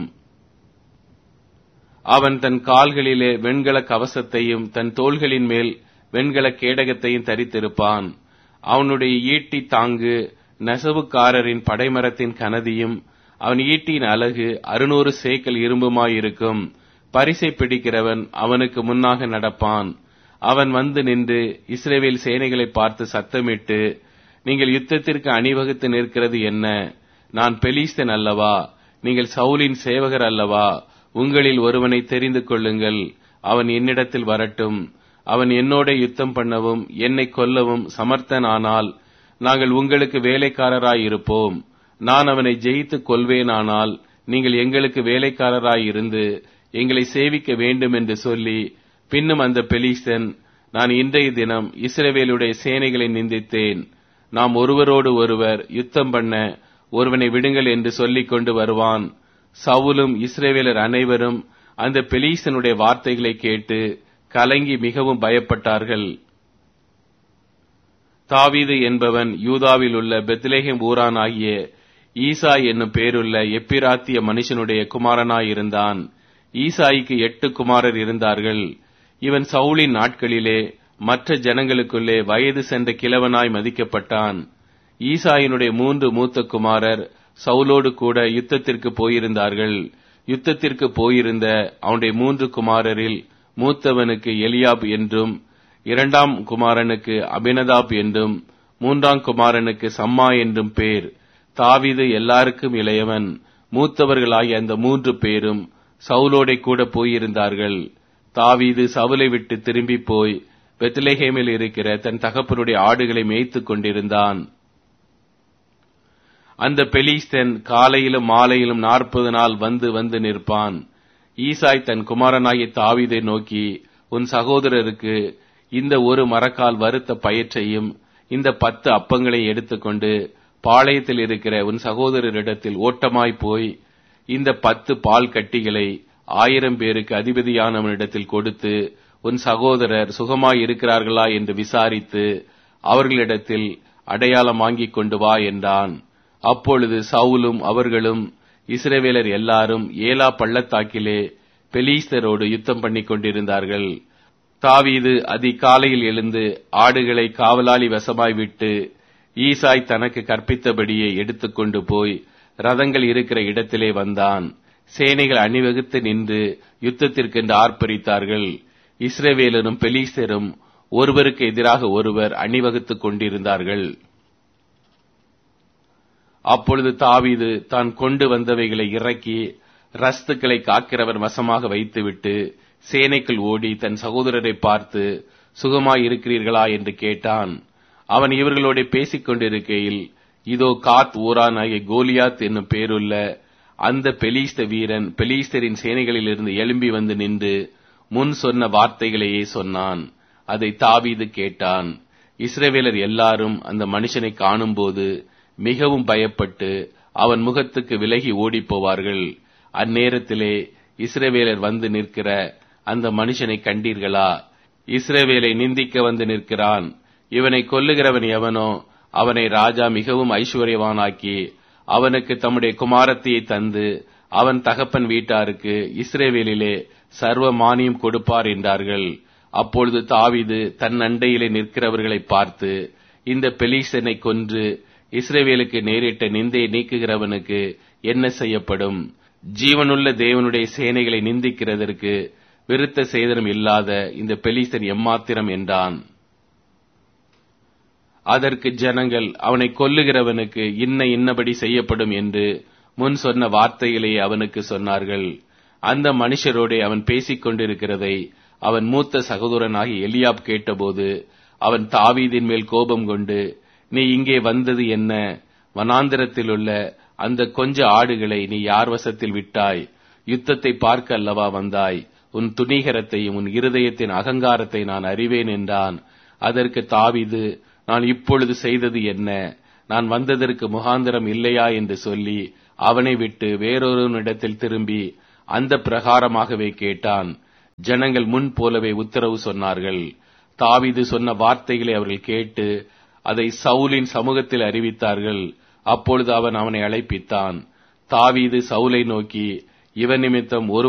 அவன் தன் கால்களிலே வெண்கல கவசத்தையும் தன் தோள்களின் மேல் வெண்கல கேடகத்தையும் தரித்திருப்பான் அவனுடைய ஈட்டி தாங்கு நெசவுக்காரரின் படைமரத்தின் கனதியும் அவன் ஈட்டியின் அழகு அறுநூறு சேக்கல் இரும்புமாயிருக்கும் பரிசை பிடிக்கிறவன் அவனுக்கு முன்னாக நடப்பான் அவன் வந்து நின்று இஸ்ரேவேல் சேனைகளை பார்த்து சத்தமிட்டு நீங்கள் யுத்தத்திற்கு அணிவகுத்து நிற்கிறது என்ன நான் பெலிஸ்தன் அல்லவா நீங்கள் சவுலின் சேவகர் அல்லவா உங்களில் ஒருவனை தெரிந்து கொள்ளுங்கள் அவன் என்னிடத்தில் வரட்டும் அவன் என்னோட யுத்தம் பண்ணவும் என்னை கொல்லவும் சமர்த்தனானால் நாங்கள் உங்களுக்கு வேலைக்காரராயிருப்போம் நான் அவனை ஜெயித்து கொள்வேனானால் நீங்கள் எங்களுக்கு வேலைக்காரராயிருந்து எங்களை சேவிக்க வேண்டும் என்று சொல்லி பின்னும் அந்த பெலிஸ்தன் நான் இன்றைய தினம் இஸ்ரவேலுடைய சேனைகளை நிந்தித்தேன் நாம் ஒருவரோடு ஒருவர் யுத்தம் பண்ண ஒருவனை விடுங்கள் என்று சொல்லிக் கொண்டு வருவான் சவுலும் இஸ்ரேவேலர் அனைவரும் அந்த பெலீசனுடைய வார்த்தைகளை கேட்டு கலங்கி மிகவும் பயப்பட்டார்கள் தாவீது என்பவன் யூதாவில் உள்ள பெத்லேஹேம் ஊரான் ஆகிய ஈசா என்னும் பேருள்ள எப்பிராத்திய மனுஷனுடைய குமாரனாயிருந்தான் ஈசாய்க்கு எட்டு குமாரர் இருந்தார்கள் இவன் சவுளின் நாட்களிலே மற்ற ஜனங்களுக்குள்ளே வயது சென்ற கிழவனாய் மதிக்கப்பட்டான் ஈசாயினுடைய மூன்று மூத்த குமாரர் சவுலோடு கூட யுத்தத்திற்கு போயிருந்தார்கள் யுத்தத்திற்கு போயிருந்த அவனுடைய மூன்று குமாரரில் மூத்தவனுக்கு எலியாப் என்றும் இரண்டாம் குமாரனுக்கு அபினதாப் என்றும் மூன்றாம் குமாரனுக்கு சம்மா என்றும் பேர் தாவிது எல்லாருக்கும் இளையவன் மூத்தவர்களாகிய அந்த மூன்று பேரும் சவுலோடை கூட போயிருந்தார்கள் தாவீது சவுலை விட்டு திரும்பி போய் பெத்லேஹேமில் இருக்கிற தன் தகப்பனுடைய ஆடுகளை மேய்த்துக் கொண்டிருந்தான் அந்த பெலிஸ்தன் காலையிலும் மாலையிலும் நாற்பது நாள் வந்து வந்து நிற்பான் ஈசாய் தன் குமாரனாகிய தாவீதை நோக்கி உன் சகோதரருக்கு இந்த ஒரு மரக்கால் வறுத்த பயிற்சையும் இந்த பத்து அப்பங்களை எடுத்துக்கொண்டு பாளையத்தில் இருக்கிற உன் சகோதரரிடத்தில் ஓட்டமாய் போய் இந்த பத்து பால் கட்டிகளை ஆயிரம் பேருக்கு அதிபதியானவனிடத்தில் கொடுத்து உன் சகோதரர் சுகமாய் இருக்கிறார்களா என்று விசாரித்து அவர்களிடத்தில் அடையாளம் வாங்கிக் கொண்டு வா என்றான் அப்பொழுது சவுலும் அவர்களும் இஸ்ரவேலர் எல்லாரும் ஏலா பள்ளத்தாக்கிலே பெலீஸ்தரோடு யுத்தம் பண்ணிக் கொண்டிருந்தார்கள் தாவீது அதிகாலையில் எழுந்து ஆடுகளை காவலாளி வசமாய் விட்டு ஈசாய் தனக்கு கற்பித்தபடியே எடுத்துக்கொண்டு போய் ரதங்கள் இருக்கிற இடத்திலே வந்தான் சேனைகள் அணிவகுத்து நின்று யுத்தத்திற்கென்று ஆர்ப்பரித்தார்கள் இஸ்ரவேலரும் பெலீஸ்தரும் ஒருவருக்கு எதிராக ஒருவர் அணிவகுத்துக் கொண்டிருந்தார்கள் அப்பொழுது தாவீது தான் கொண்டு வந்தவைகளை இறக்கி ரஸ்துக்களை காக்கிறவர் வசமாக வைத்துவிட்டு சேனைக்குள் ஓடி தன் சகோதரரை பார்த்து சுகமாய் இருக்கிறீர்களா என்று கேட்டான் அவன் இவர்களோட பேசிக் கொண்டிருக்கையில் இதோ காத் ஊரான் ஆகிய கோலியாத் என்னும் பேருள்ள அந்த பெலீஸ்த வீரன் பெலீஸ்தரின் சேனைகளிலிருந்து எழும்பி வந்து நின்று முன் சொன்ன வார்த்தைகளையே சொன்னான் அதை தாவீது கேட்டான் இஸ்ரவேலர் எல்லாரும் அந்த மனுஷனை காணும்போது மிகவும் பயப்பட்டு அவன் முகத்துக்கு விலகி ஓடிப் போவார்கள் அந்நேரத்திலே இஸ்ரவேலர் வந்து நிற்கிற அந்த மனுஷனை கண்டீர்களா இஸ்ரவேலை நிந்திக்க வந்து நிற்கிறான் இவனை கொல்லுகிறவன் எவனோ அவனை ராஜா மிகவும் ஐஸ்வர்யவானாக்கி அவனுக்கு தம்முடைய குமாரத்தையை தந்து அவன் தகப்பன் வீட்டாருக்கு இஸ்ரேவேலிலே சர்வ மானியம் கொடுப்பார் என்றார்கள் அப்பொழுது தாவிது தன் அண்டையிலே நிற்கிறவர்களை பார்த்து இந்த பெலீசனை கொன்று இஸ்ரேவேலுக்கு நேரிட்ட நிந்தையை நீக்குகிறவனுக்கு என்ன செய்யப்படும் ஜீவனுள்ள தேவனுடைய சேனைகளை நிந்திக்கிறதற்கு விருத்த சேதனம் இல்லாத இந்த பெலீசன் எம்மாத்திரம் என்றான் அதற்கு ஜனங்கள் அவனை கொல்லுகிறவனுக்கு இன்ன இன்னபடி செய்யப்படும் என்று முன் சொன்ன வார்த்தைகளையே அவனுக்கு சொன்னார்கள் அந்த மனுஷரோடே அவன் பேசிக் கொண்டிருக்கிறதை அவன் மூத்த சகோதரனாகி எலியாப் கேட்டபோது அவன் தாவீதின் மேல் கோபம் கொண்டு நீ இங்கே வந்தது என்ன வனாந்திரத்தில் உள்ள அந்த கொஞ்ச ஆடுகளை நீ யார் வசத்தில் விட்டாய் யுத்தத்தை பார்க்க அல்லவா வந்தாய் உன் துணிகரத்தையும் உன் இருதயத்தின் அகங்காரத்தை நான் அறிவேன் என்றான் அதற்கு தாவிது நான் இப்பொழுது செய்தது என்ன நான் வந்ததற்கு முகாந்திரம் இல்லையா என்று சொல்லி அவனை விட்டு வேறொருவனிடத்தில் திரும்பி அந்த பிரகாரமாகவே கேட்டான் ஜனங்கள் முன் போலவே உத்தரவு சொன்னார்கள் தாவீது சொன்ன வார்த்தைகளை அவர்கள் கேட்டு அதை சவுலின் சமூகத்தில் அறிவித்தார்கள் அப்பொழுது அவன் அவனை அழைப்பித்தான் தாவீது சவுலை நோக்கி இவன் நிமித்தம் ஒரு